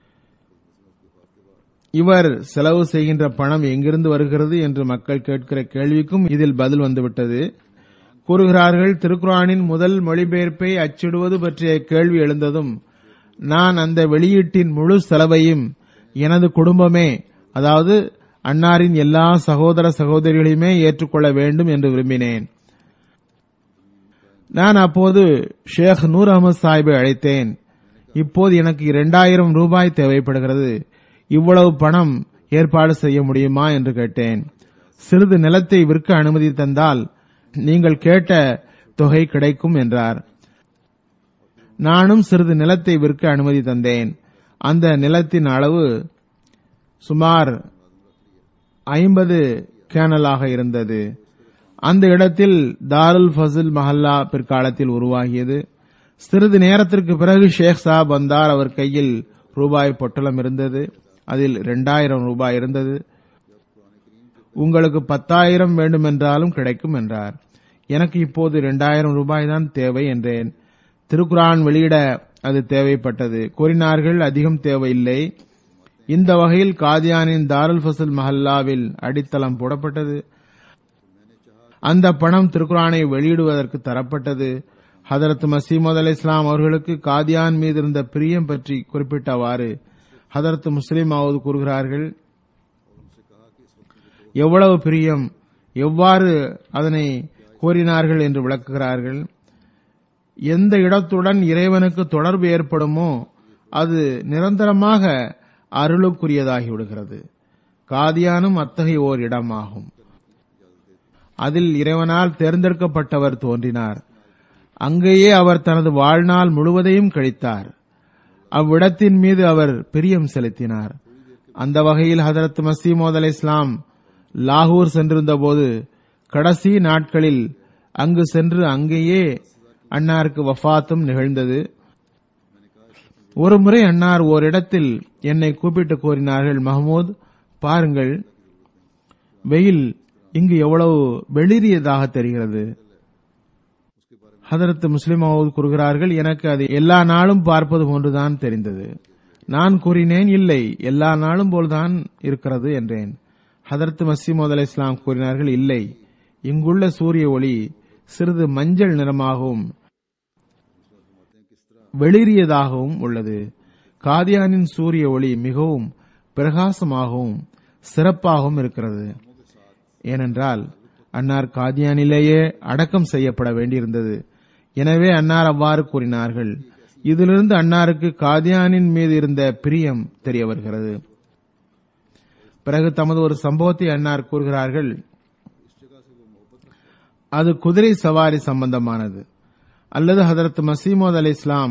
இவர் செலவு செய்கின்ற பணம் எங்கிருந்து வருகிறது என்று மக்கள் கேட்கிற கேள்விக்கும் இதில் பதில் வந்துவிட்டது கூறுகிறார்கள் திருக்குரானின் முதல் மொழிபெயர்ப்பை அச்சிடுவது பற்றிய கேள்வி எழுந்ததும் நான் அந்த வெளியீட்டின் முழு செலவையும் எனது குடும்பமே அதாவது அன்னாரின் எல்லா சகோதர சகோதரிகளையுமே ஏற்றுக்கொள்ள வேண்டும் என்று விரும்பினேன் நான் அப்போது ஷேக் நூர் அகமது சாஹிபை அழைத்தேன் இப்போது எனக்கு இரண்டாயிரம் ரூபாய் தேவைப்படுகிறது இவ்வளவு பணம் ஏற்பாடு செய்ய முடியுமா என்று கேட்டேன் சிறிது நிலத்தை விற்க அனுமதி தந்தால் நீங்கள் கேட்ட தொகை கிடைக்கும் என்றார் நானும் சிறிது நிலத்தை விற்க அனுமதி தந்தேன் அந்த நிலத்தின் அளவு சுமார் ஐம்பது கேனலாக இருந்தது அந்த இடத்தில் தாருல் ஃபசில் மஹல்லா பிற்காலத்தில் உருவாகியது சிறிது நேரத்திற்கு பிறகு ஷேக் சாப் வந்தார் அவர் கையில் ரூபாய் பொட்டலம் இருந்தது அதில் இரண்டாயிரம் ரூபாய் இருந்தது உங்களுக்கு பத்தாயிரம் வேண்டுமென்றாலும் கிடைக்கும் என்றார் எனக்கு இப்போது இரண்டாயிரம் ரூபாய் தான் தேவை என்றேன் திருக்குரான் வெளியிட அது தேவைப்பட்டது கூறினார்கள் அதிகம் தேவையில்லை இந்த வகையில் காதியானின் தாருல் ஃபசல் மஹல்லாவில் அடித்தளம் போடப்பட்டது அந்த பணம் திருக்குரானை வெளியிடுவதற்கு தரப்பட்டது ஹதரத் மசீமது அலி இஸ்லாம் அவர்களுக்கு காதியான் மீது இருந்த பிரியம் பற்றி குறிப்பிட்டவாறு ஹதரத் முஸ்லிம் ஆவது கூறுகிறார்கள் எவ்வளவு பிரியம் எவ்வாறு அதனை கோரினார்கள் என்று விளக்குகிறார்கள் எந்த இடத்துடன் இறைவனுக்கு தொடர்பு ஏற்படுமோ அது நிரந்தரமாக அருளுக்குரியதாகி விடுகிறது காதியானும் அத்தகைய ஓர் இடமாகும் அதில் இறைவனால் தேர்ந்தெடுக்கப்பட்டவர் தோன்றினார் அங்கேயே அவர் தனது வாழ்நாள் முழுவதையும் கழித்தார் அவ்விடத்தின் மீது அவர் பிரியம் செலுத்தினார் அந்த வகையில் ஹதரத் மசீமோத் அலை இஸ்லாம் லாகூர் சென்றிருந்தபோது கடைசி நாட்களில் அங்கு சென்று அங்கேயே அன்னாருக்கு வஃபாத்தும் நிகழ்ந்தது ஒருமுறை அன்னார் ஓரிடத்தில் என்னை கூப்பிட்டு கூறினார்கள் மஹமூத் பாருங்கள் வெயில் இங்கு எவ்வளவு வெளிரியதாக தெரிகிறது ஹதரத் முஸ்லிம் கூறுகிறார்கள் எனக்கு அது எல்லா நாளும் பார்ப்பது போன்றுதான் தெரிந்தது நான் கூறினேன் இல்லை எல்லா நாளும் போல்தான் இருக்கிறது என்றேன் ஹதரத் மசீமோத் அலி இஸ்லாம் கூறினார்கள் இல்லை இங்குள்ள சூரிய ஒளி சிறிது மஞ்சள் நிறமாகவும் வெளிரியதாகவும் உள்ளது காதியானின் சூரிய ஒளி மிகவும் பிரகாசமாகவும் சிறப்பாகவும் இருக்கிறது ஏனென்றால் அன்னார் காதியானிலேயே அடக்கம் செய்யப்பட வேண்டியிருந்தது எனவே அன்னார் அவ்வாறு கூறினார்கள் இதிலிருந்து அன்னாருக்கு காதியானின் மீது இருந்த பிரியம் தெரிய வருகிறது பிறகு தமது ஒரு சம்பவத்தை அன்னார் கூறுகிறார்கள் அது குதிரை சவாரி சம்பந்தமானது அல்லது ஹதரத் மசீமோத் அலி இஸ்லாம்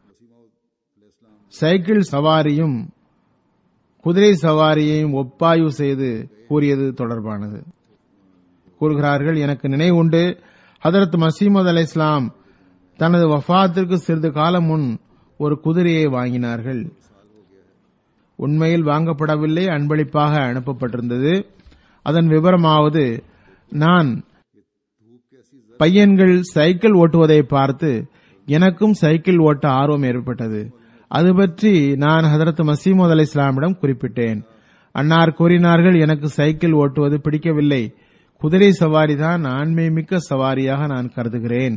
சைக்கிள் சவாரியும் குதிரை சவாரியையும் ஒப்பாய்வு செய்து கூறியது தொடர்பானது கூறுகிறார்கள் எனக்கு நினைவுண்டு ஹதரத் மசீமது அலை இஸ்லாம் தனது வஃபாத்திற்கு சிறிது காலம் முன் ஒரு குதிரையை வாங்கினார்கள் உண்மையில் வாங்கப்படவில்லை அன்பளிப்பாக அனுப்பப்பட்டிருந்தது அதன் விவரமாவது நான் பையன்கள் சைக்கிள் ஓட்டுவதை பார்த்து எனக்கும் சைக்கிள் ஓட்ட ஆர்வம் ஏற்பட்டது அது பற்றி நான் ஹதரத் மசீமது அலி இஸ்லாமிடம் குறிப்பிட்டேன் அன்னார் கூறினார்கள் எனக்கு சைக்கிள் ஓட்டுவது பிடிக்கவில்லை குதிரை சவாரி தான் ஆண்மை மிக்க சவாரியாக நான் கருதுகிறேன்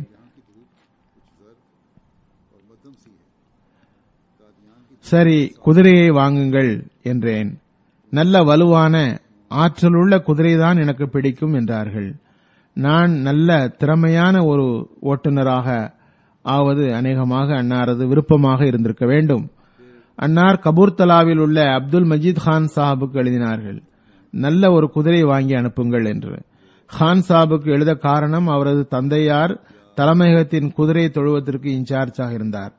சரி குதிரையை வாங்குங்கள் என்றேன் நல்ல வலுவான ஆற்றலுள்ள குதிரைதான் எனக்கு பிடிக்கும் என்றார்கள் நான் நல்ல திறமையான ஒரு ஓட்டுநராக ஆவது அநேகமாக அன்னாரது விருப்பமாக இருந்திருக்க வேண்டும் அன்னார் கபூர்தலாவில் உள்ள அப்துல் மஜீத் கான் சாஹிபுக்கு எழுதினார்கள் நல்ல ஒரு குதிரை வாங்கி அனுப்புங்கள் என்று கான் சாஹிபுக்கு எழுத காரணம் அவரது தந்தையார் தலைமையகத்தின் குதிரை தொழுவத்திற்கு இன்சார்ஜாக இருந்தார்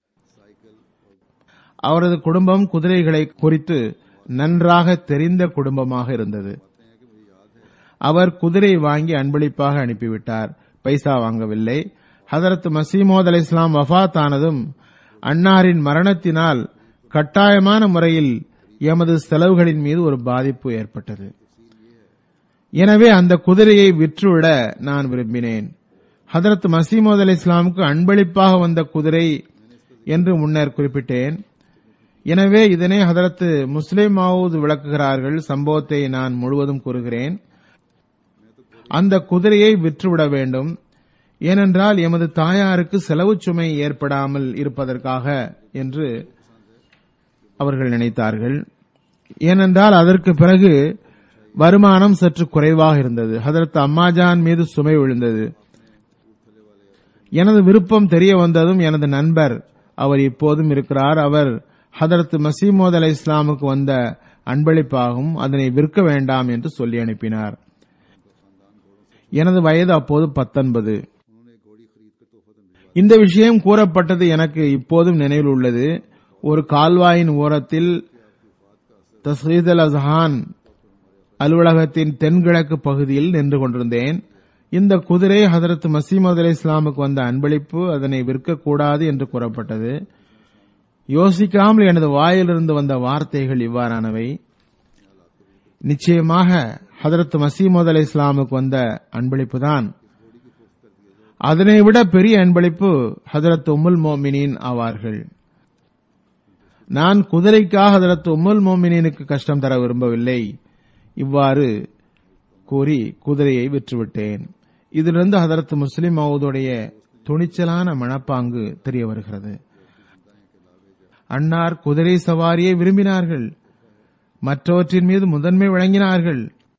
அவரது குடும்பம் குதிரைகளை குறித்து நன்றாக தெரிந்த குடும்பமாக இருந்தது அவர் குதிரை வாங்கி அன்பளிப்பாக அனுப்பிவிட்டார் பைசா வாங்கவில்லை ஹதரத் மசீமோத் அலி இஸ்லாம் வஃத் ஆனதும் அன்னாரின் மரணத்தினால் கட்டாயமான முறையில் எமது செலவுகளின் மீது ஒரு பாதிப்பு ஏற்பட்டது எனவே அந்த குதிரையை விற்றுவிட நான் விரும்பினேன் ஹதரத் மசீமோத் அலி இஸ்லாமுக்கு அன்பளிப்பாக வந்த குதிரை என்று முன்னர் குறிப்பிட்டேன் எனவே இதனை ஹதரத் முஸ்லிம் மாவூத் விளக்குகிறார்கள் சம்பவத்தை நான் முழுவதும் கூறுகிறேன் அந்த குதிரையை விற்றுவிட வேண்டும் ஏனென்றால் எமது தாயாருக்கு செலவு சுமை ஏற்படாமல் இருப்பதற்காக என்று அவர்கள் நினைத்தார்கள் ஏனென்றால் அதற்கு பிறகு வருமானம் சற்று குறைவாக இருந்தது ஹதரத் அம்மாஜான் மீது சுமை விழுந்தது எனது விருப்பம் தெரிய வந்ததும் எனது நண்பர் அவர் இப்போதும் இருக்கிறார் அவர் ஹதரத் மசீமோத் அலை இஸ்லாமுக்கு வந்த அன்பளிப்பாகும் அதனை விற்க வேண்டாம் என்று சொல்லி அனுப்பினார் எனது வயது அப்போது பத்தொன்பது இந்த விஷயம் கூறப்பட்டது எனக்கு இப்போதும் நினைவில் உள்ளது ஒரு கால்வாயின் ஓரத்தில் தஸ்ரீத் அல் அஸ்ஹான் அலுவலகத்தின் தென்கிழக்கு பகுதியில் நின்று கொண்டிருந்தேன் இந்த குதிரை ஹதரத் மசீமது அலி இஸ்லாமுக்கு வந்த அன்பளிப்பு அதனை விற்கக்கூடாது என்று கூறப்பட்டது யோசிக்காமல் எனது வாயிலிருந்து வந்த வார்த்தைகள் இவ்வாறானவை நிச்சயமாக ஹதரத் மசீமது அலி இஸ்லாமுக்கு வந்த அன்பளிப்பு தான் அதனை விட பெரிய அன்பளிப்பு ஹதரத் உம்முல் மோமினின் ஆவார்கள் நான் குதிரைக்காக ஹதரத் உம்முல் மோமினினுக்கு கஷ்டம் தர விரும்பவில்லை இவ்வாறு கூறி குதிரையை விற்றுவிட்டேன் இதிலிருந்து ஹதரத் முஸ்லிம் மவுதுடைய துணிச்சலான மனப்பாங்கு தெரிய வருகிறது அன்னார் குதிரை சவாரியை விரும்பினார்கள் மற்றவற்றின் மீது முதன்மை வழங்கினார்கள்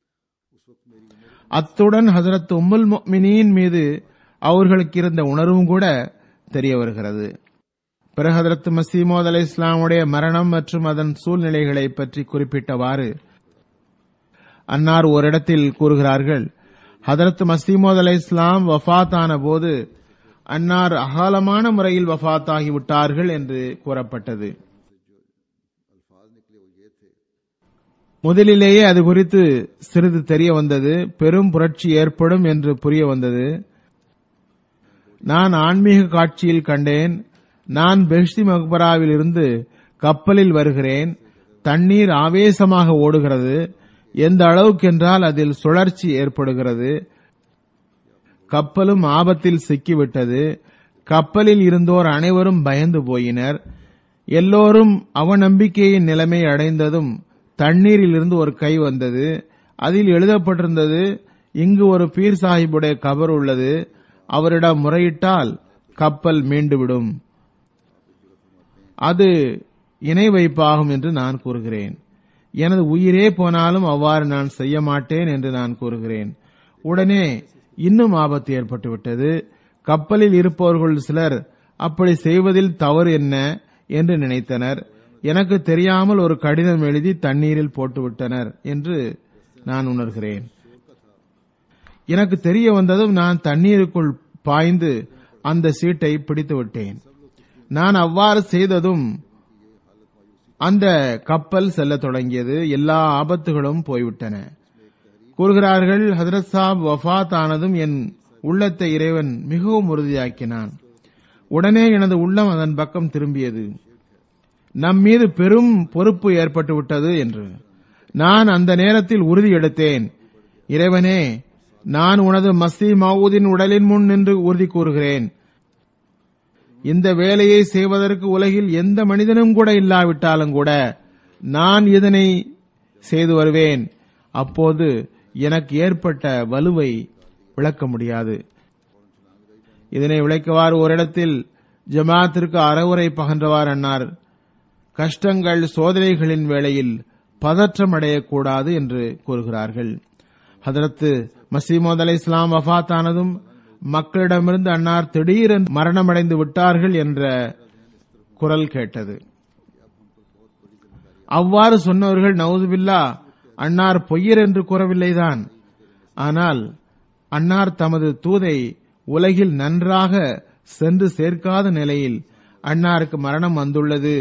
அத்துடன் ஹசரத் உம்முல் மினியின் மீது அவர்களுக்கு இருந்த உணர்வும் கூட தெரிய வருகிறது பிறகு ஹதரத் மசீமோத் அலை இஸ்லாமுடைய மரணம் மற்றும் அதன் சூழ்நிலைகளை பற்றி குறிப்பிட்டவாறு அன்னார் ஓரிடத்தில் கூறுகிறார்கள் ஹதரத் மசீமோத் அலை இஸ்லாம் வஃத் ஆன போது அன்னார் அகாலமான முறையில் வஃத் ஆகிவிட்டார்கள் என்று கூறப்பட்டது முதலிலேயே அது குறித்து சிறிது தெரிய வந்தது பெரும் புரட்சி ஏற்படும் என்று புரிய வந்தது நான் ஆன்மீக காட்சியில் கண்டேன் நான் பெஹ்தி மக்பராவில் இருந்து கப்பலில் வருகிறேன் தண்ணீர் ஆவேசமாக ஓடுகிறது எந்த அளவுக்கென்றால் அதில் சுழற்சி ஏற்படுகிறது கப்பலும் ஆபத்தில் சிக்கிவிட்டது கப்பலில் இருந்தோர் அனைவரும் பயந்து போயினர் எல்லோரும் அவநம்பிக்கையின் நிலைமை அடைந்ததும் தண்ணீரில் இருந்து ஒரு கை வந்தது அதில் எழுதப்பட்டிருந்தது இங்கு ஒரு பீர் சாஹிபுடைய கபர் உள்ளது அவரிடம் முறையிட்டால் கப்பல் மீண்டுவிடும் அது இணை வைப்பாகும் என்று நான் கூறுகிறேன் எனது உயிரே போனாலும் அவ்வாறு நான் செய்ய மாட்டேன் என்று நான் கூறுகிறேன் உடனே இன்னும் ஆபத்து ஏற்பட்டுவிட்டது கப்பலில் இருப்பவர்கள் சிலர் அப்படி செய்வதில் தவறு என்ன என்று நினைத்தனர் எனக்கு தெரியாமல் ஒரு கடிதம் எழுதி தண்ணீரில் போட்டுவிட்டனர் என்று நான் உணர்கிறேன் எனக்கு தெரிய வந்ததும் நான் தண்ணீருக்குள் பாய்ந்து அந்த சீட்டை பிடித்து விட்டேன் நான் அவ்வாறு செய்ததும் அந்த கப்பல் செல்ல தொடங்கியது எல்லா ஆபத்துகளும் போய்விட்டன கூறுகிறார்கள் ஹதரத் சாப் வஃத் ஆனதும் என் உள்ளத்தை இறைவன் மிகவும் உறுதியாக்கினான் உடனே எனது உள்ளம் அதன் பக்கம் திரும்பியது நம் மீது பெரும் பொறுப்பு ஏற்பட்டு விட்டது என்று நான் அந்த நேரத்தில் உறுதி எடுத்தேன் இறைவனே நான் உனது மசி மவுதின் உடலின் முன் நின்று உறுதி கூறுகிறேன் இந்த வேலையை செய்வதற்கு உலகில் எந்த மனிதனும் கூட இல்லாவிட்டாலும் கூட நான் இதனை செய்து வருவேன் அப்போது எனக்கு ஏற்பட்ட வலுவை விளக்க முடியாது இதனை விளக்குவார் ஓரிடத்தில் ஜமாத்திற்கு அறவுரை பகன்றவார் அன்னார் கஷ்டங்கள் சோதனைகளின் வேளையில் பதற்றம் அடையக்கூடாது என்று கூறுகிறார்கள் ஹதரத்து மசீமோத் அலை இஸ்லாம் வஃத்தானதும் மக்களிடமிருந்து அன்னார் திடீரென்று மரணமடைந்து விட்டார்கள் என்ற குரல் கேட்டது அவ்வாறு சொன்னவர்கள் நவுதுபில்லா அன்னார் பொய்யர் என்று கூறவில்லைதான் ஆனால் அன்னார் தமது தூதை உலகில் நன்றாக சென்று சேர்க்காத நிலையில் அன்னாருக்கு மரணம் வந்துள்ளது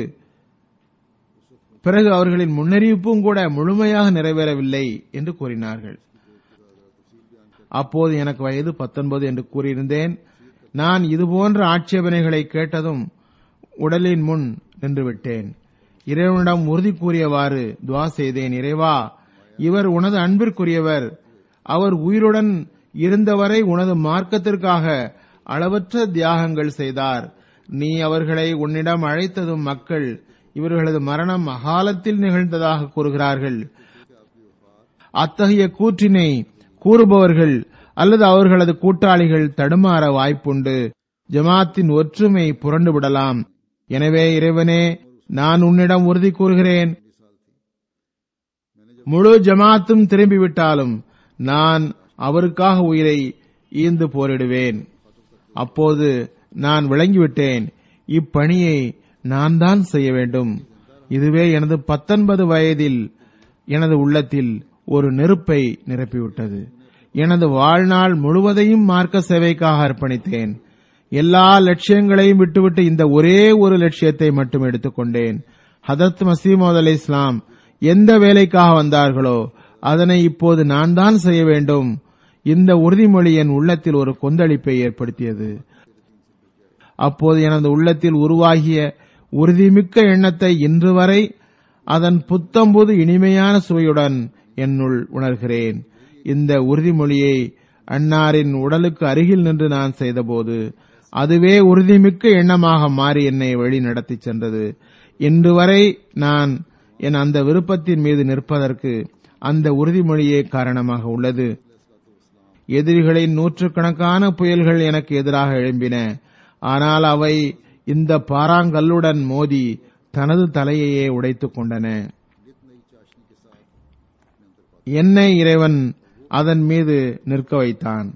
பிறகு அவர்களின் முன்னறிவிப்பும் கூட முழுமையாக நிறைவேறவில்லை என்று கூறினார்கள் அப்போது எனக்கு வயது பத்தொன்பது என்று கூறியிருந்தேன் நான் இதுபோன்ற ஆட்சேபனைகளை கேட்டதும் உடலின் முன் நின்றுவிட்டேன் இறைவனிடம் உறுதி கூறியவாறு துவா செய்தேன் இறைவா இவர் உனது அன்பிற்குரியவர் அவர் உயிருடன் இருந்தவரை உனது மார்க்கத்திற்காக அளவற்ற தியாகங்கள் செய்தார் நீ அவர்களை உன்னிடம் அழைத்ததும் மக்கள் இவர்களது மரணம் அகாலத்தில் நிகழ்ந்ததாக கூறுகிறார்கள் அத்தகைய கூற்றினை கூறுபவர்கள் அல்லது அவர்களது கூட்டாளிகள் தடுமாற வாய்ப்புண்டு ஜமாத்தின் ஒற்றுமை புரண்டுவிடலாம் எனவே இறைவனே நான் உன்னிடம் உறுதி கூறுகிறேன் முழு ஜமாத்தும் திரும்பிவிட்டாலும் நான் அவருக்காக உயிரை ஈந்து போரிடுவேன் அப்போது நான் விளங்கிவிட்டேன் இப்பணியை நான் தான் செய்ய வேண்டும் இதுவே எனது பத்தொன்பது வயதில் எனது உள்ளத்தில் ஒரு நெருப்பை நிரப்பிவிட்டது எனது வாழ்நாள் முழுவதையும் மார்க்க சேவைக்காக அர்ப்பணித்தேன் எல்லா லட்சியங்களையும் விட்டுவிட்டு இந்த ஒரே ஒரு லட்சியத்தை மட்டும் எடுத்துக்கொண்டேன் ஹதரத் மசீமோத் அலி இஸ்லாம் எந்த வேலைக்காக வந்தார்களோ அதனை இப்போது நான் தான் செய்ய வேண்டும் இந்த உறுதிமொழி என் உள்ளத்தில் ஒரு கொந்தளிப்பை ஏற்படுத்தியது அப்போது எனது உள்ளத்தில் உருவாகிய உறுதிமிக்க எண்ணத்தை இன்று வரை அதன் புத்தம்புது இனிமையான சுவையுடன் என்னுள் உணர்கிறேன் இந்த உறுதிமொழியை அன்னாரின் உடலுக்கு அருகில் நின்று நான் செய்தபோது அதுவே உறுதிமிக்க எண்ணமாக மாறி என்னை வழி நடத்திச் சென்றது இன்று வரை நான் என் அந்த விருப்பத்தின் மீது நிற்பதற்கு அந்த உறுதிமொழியே காரணமாக உள்ளது எதிரிகளின் நூற்றுக்கணக்கான புயல்கள் எனக்கு எதிராக எழும்பின ஆனால் அவை இந்த பாறாங்கல்லுடன் மோதி தனது தலையையே உடைத்துக் கொண்டன என்னை இறைவன் அதன் மீது நிற்க வைத்தான்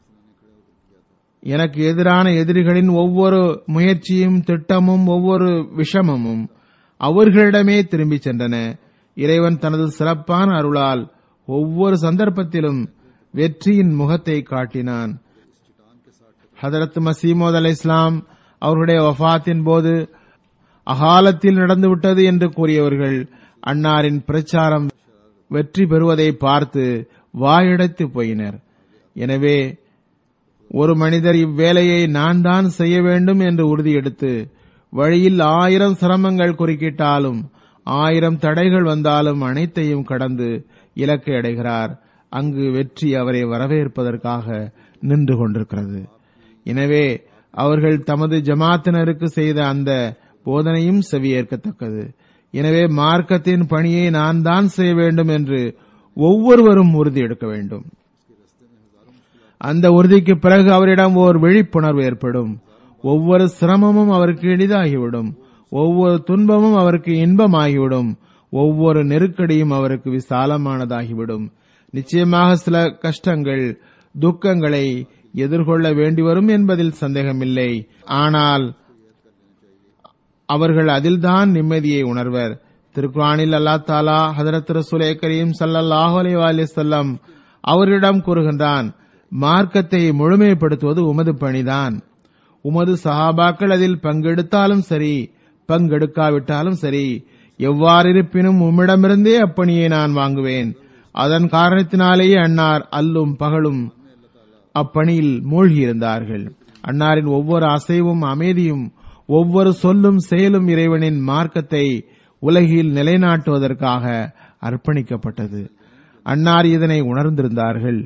எனக்கு எதிரான எதிரிகளின் ஒவ்வொரு முயற்சியும் திட்டமும் ஒவ்வொரு விஷமமும் அவர்களிடமே திரும்பிச் சென்றன இறைவன் தனது சிறப்பான அருளால் ஒவ்வொரு சந்தர்ப்பத்திலும் வெற்றியின் முகத்தை காட்டினான் ஹதரத் மசீமோத் அலை இஸ்லாம் அவருடைய வஃபாத்தின் போது அகாலத்தில் நடந்துவிட்டது என்று கூறியவர்கள் அன்னாரின் பிரச்சாரம் வெற்றி பெறுவதை பார்த்து வாயடைத்து போயினர் எனவே ஒரு மனிதர் இவ்வேலையை நான் தான் செய்ய வேண்டும் என்று உறுதியெடுத்து வழியில் ஆயிரம் சிரமங்கள் குறுக்கிட்டாலும் ஆயிரம் தடைகள் வந்தாலும் அனைத்தையும் கடந்து இலக்கை அடைகிறார் அங்கு வெற்றி அவரை வரவேற்பதற்காக நின்று கொண்டிருக்கிறது எனவே அவர்கள் தமது ஜமாத்தினருக்கு செய்த அந்த போதனையும் செவியேற்கத்தக்கது எனவே மார்க்கத்தின் பணியை நான் தான் செய்ய வேண்டும் என்று ஒவ்வொருவரும் உறுதி எடுக்க வேண்டும் அந்த உறுதிக்கு பிறகு அவரிடம் ஓர் விழிப்புணர்வு ஏற்படும் ஒவ்வொரு சிரமமும் அவருக்கு எளிதாகிவிடும் ஒவ்வொரு துன்பமும் அவருக்கு இன்பமாகிவிடும் ஒவ்வொரு நெருக்கடியும் அவருக்கு விசாலமானதாகிவிடும் நிச்சயமாக சில கஷ்டங்கள் துக்கங்களை எதிர்கொள்ள வேண்டி வரும் என்பதில் சந்தேகமில்லை ஆனால் அவர்கள் அதில்தான் நிம்மதியை உணர்வர் திருக்குரானில் அல்லா தாலா ஹதரத் ரசூலே கரீம் சல்லல்லாஹு அலைஹி வஸல்லம் அவரிடம் கூறுகின்றான் மார்க்கத்தை முழுமைப்படுத்துவது உமது பணிதான் உமது சஹாபாக்கள் அதில் பங்கெடுத்தாலும் சரி பங்கெடுக்காவிட்டாலும் சரி எவ்வாறிருப்பினும் உம்மிடமிருந்தே அப்பணியை நான் வாங்குவேன் அதன் காரணத்தினாலேயே அன்னார் அல்லும் பகலும் அப்பணியில் மூழ்கியிருந்தார்கள் அன்னாரின் ஒவ்வொரு அசைவும் அமைதியும் ஒவ்வொரு சொல்லும் செயலும் இறைவனின் மார்க்கத்தை உலகில் நிலைநாட்டுவதற்காக அர்ப்பணிக்கப்பட்டது அன்னார் இதனை உணர்ந்திருந்தார்கள்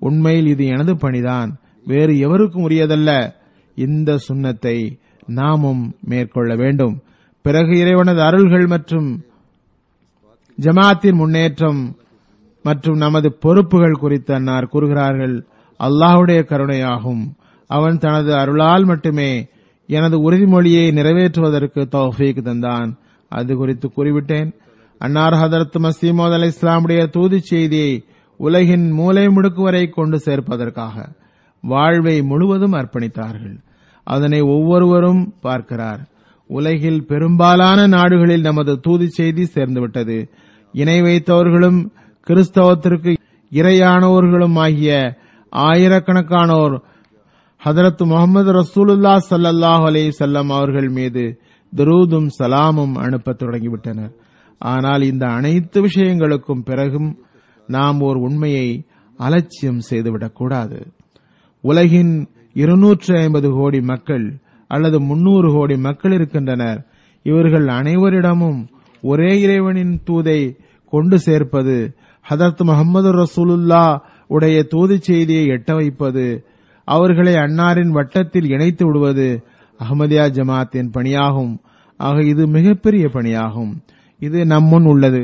உண்மையில் இது எனது பணிதான் வேறு எவருக்கும் உரியதல்ல இந்த சுன்னத்தை நாமும் மேற்கொள்ள வேண்டும் பிறகு இறைவனது அருள்கள் மற்றும் ஜமாத்தின் முன்னேற்றம் மற்றும் நமது பொறுப்புகள் குறித்து அன்னார் கூறுகிறார்கள் அல்லாஹுடைய கருணையாகும் அவன் தனது அருளால் மட்டுமே எனது உறுதிமொழியை நிறைவேற்றுவதற்கு தௌஃபீக் தந்தான் அது குறித்து கூறிவிட்டேன் அன்னார் ஹதரத் மசீமோத் அலை இஸ்லாமுடைய தூது செய்தியை உலகின் மூலை முடுக்கு வரை கொண்டு சேர்ப்பதற்காக வாழ்வை முழுவதும் அர்ப்பணித்தார்கள் அதனை ஒவ்வொருவரும் பார்க்கிறார் உலகில் பெரும்பாலான நாடுகளில் நமது தூது செய்தி சேர்ந்துவிட்டது இணை வைத்தவர்களும் கிறிஸ்தவத்திற்கு இரையானோர்களும் ஆகிய ஆயிரக்கணக்கானோர் ஹதரத் முகமது ரசூலுல்லா சல்லல்லாஹு அலைஹி வஸல்லம் அவர்கள் மீது துரூதும் சலாமும் அனுப்பத் தொடங்கிவிட்டனர் ஆனால் இந்த அனைத்து விஷயங்களுக்கும் பிறகும் நாம் ஓர் உண்மையை அலட்சியம் செய்துவிடக்கூடாது உலகின் இருநூற்று ஐம்பது கோடி மக்கள் அல்லது முன்னூறு கோடி மக்கள் இருக்கின்றனர் இவர்கள் அனைவரிடமும் ஒரே இறைவனின் தூதை கொண்டு சேர்ப்பது ஹதரத் முகமது ரசூலுல்லா உடைய தூது செய்தியை எட்ட வைப்பது அவர்களை அன்னாரின் வட்டத்தில் இணைத்து விடுவது அகமதியா ஜமாத்தின் பணியாகும் ஆக இது மிகப்பெரிய பணியாகும் இது நம்முன் உள்ளது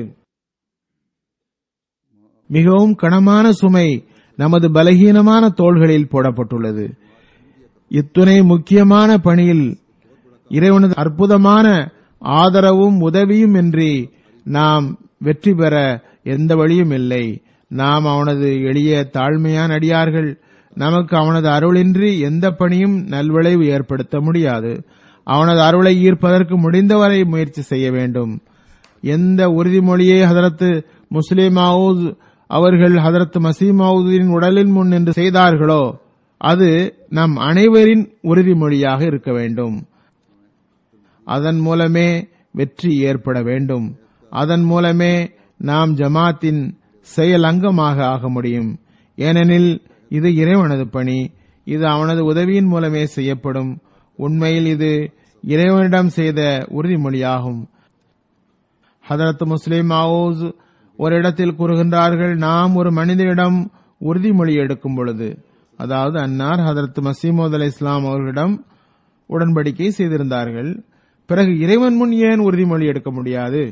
மிகவும் கனமான சுமை நமது பலகீனமான தோள்களில் போடப்பட்டுள்ளது இத்துணை முக்கியமான பணியில் இறைவனது அற்புதமான ஆதரவும் உதவியும் இன்றி நாம் வெற்றி பெற எந்த வழியும் இல்லை நாம் அவனது எளிய தாழ்மையான அடியார்கள் நமக்கு அவனது அருளின்றி எந்த பணியும் நல்விளைவு ஏற்படுத்த முடியாது அவனது அருளை ஈர்ப்பதற்கு முடிந்தவரை முயற்சி செய்ய வேண்டும் எந்த உறுதிமொழியை ஹதரத்து முஸ்லிமாவூத் அவர்கள் ஹதரத் மசீமாவுதின் உடலின் முன் நின்று செய்தார்களோ அது நம் அனைவரின் உறுதிமொழியாக இருக்க வேண்டும் அதன் மூலமே வெற்றி ஏற்பட வேண்டும் அதன் மூலமே நாம் ஜமாத்தின் செயல் அங்கமாக ஆக முடியும் ஏனெனில் இது இறைவனது பணி இது அவனது உதவியின் மூலமே செய்யப்படும் உண்மையில் இது இறைவனிடம் செய்த உறுதிமொழியாகும் ஹதரத் முஸ்லிம் மாவோஸ் ஒரு இடத்தில் கூறுகின்றார்கள் நாம் ஒரு மனிதனிடம் உறுதிமொழி எடுக்கும் பொழுது அதாவது அன்னார் ஹதரத் மசீமோத் அலை இஸ்லாம் அவர்களிடம் உடன்படிக்கை செய்திருந்தார்கள் பிறகு இறைவன் முன் ஏன் உறுதிமொழி எடுக்க முடியாது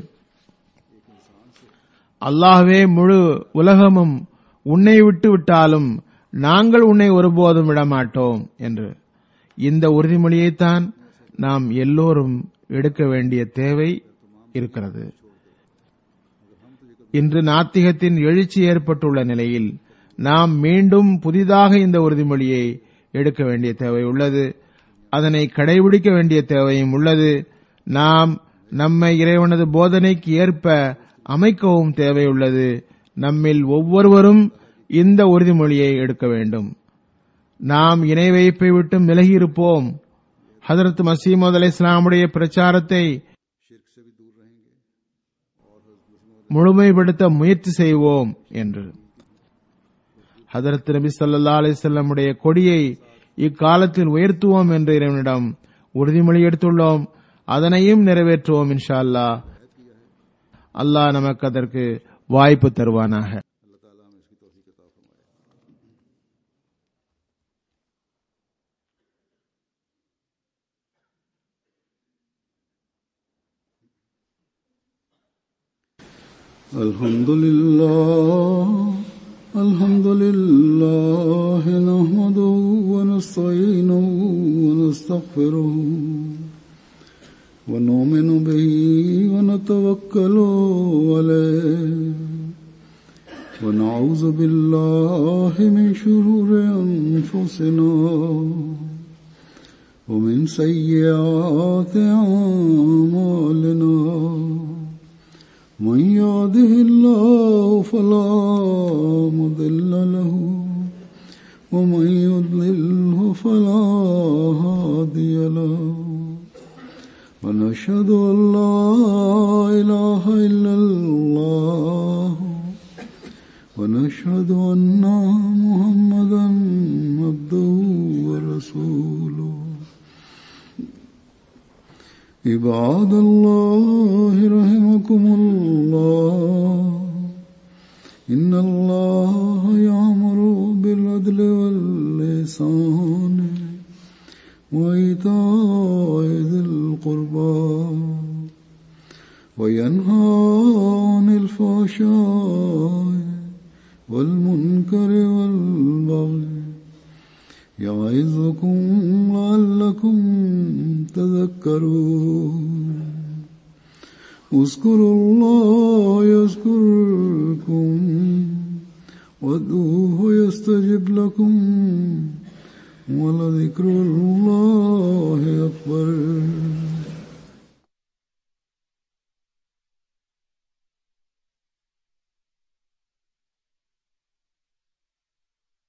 அல்லாஹ்வே முழு உலகமும் உன்னை விட்டு விட்டாலும் நாங்கள் உன்னை ஒருபோதும் விடமாட்டோம் என்று இந்த உறுதிமொழியைத்தான் நாம் எல்லோரும் எடுக்க வேண்டிய தேவை இருக்கிறது இன்று நாத்திகத்தின் எழுச்சி ஏற்பட்டுள்ள நிலையில் நாம் மீண்டும் புதிதாக இந்த உறுதிமொழியை எடுக்க வேண்டிய தேவை உள்ளது அதனை கடைபிடிக்க வேண்டிய தேவையும் உள்ளது நாம் நம்மை இறைவனது போதனைக்கு ஏற்ப அமைக்கவும் தேவை உள்ளது நம்மில் ஒவ்வொருவரும் இந்த உறுதிமொழியை எடுக்க வேண்டும் நாம் இணை வைப்பை விட்டு விலகி இருப்போம் ஹதரத் மசீமது அலை இஸ்லாமுடைய பிரச்சாரத்தை முழுமைப்படுத்த முயற்சி செய்வோம் என்று ஹதரத் நபி ஸல்லல்லாஹு அலைஹி வஸல்லமுடைய கொடியை இக்காலத்தில் உயர்த்துவோம் என்று இறைவனிடம் உறுதிமொழி எடுத்துள்ளோம் அதனையும் நிறைவேற்றுவோம் இன்ஷா அல்லாஹ் அல்லாஹ் நமக்கு அதற்கு வாய்ப்பு தருவானாக الحمد لله الحمد لله نحمده ونستعينه ونستغفره ونؤمن به ونتوكل عليه ونعوذ بالله من شرور أنفسنا ومن سيئات أعمالنا من يهده الله فلا مضل له ومن يضلله فلا هادي له ونشهد أن لا إله إلا الله ونشهد أن محمدا عبده ورسوله عباد الله رحمكم الله إن الله يأمر بالعدل بالعدل واللسان وإيتاء ذي القربى وينهى عن الفحشاء والمنكر والبغي يعظكم لعلكم تذكرون اذكروا الله يذكركم وادعوه يستجب لكم ولذكر الله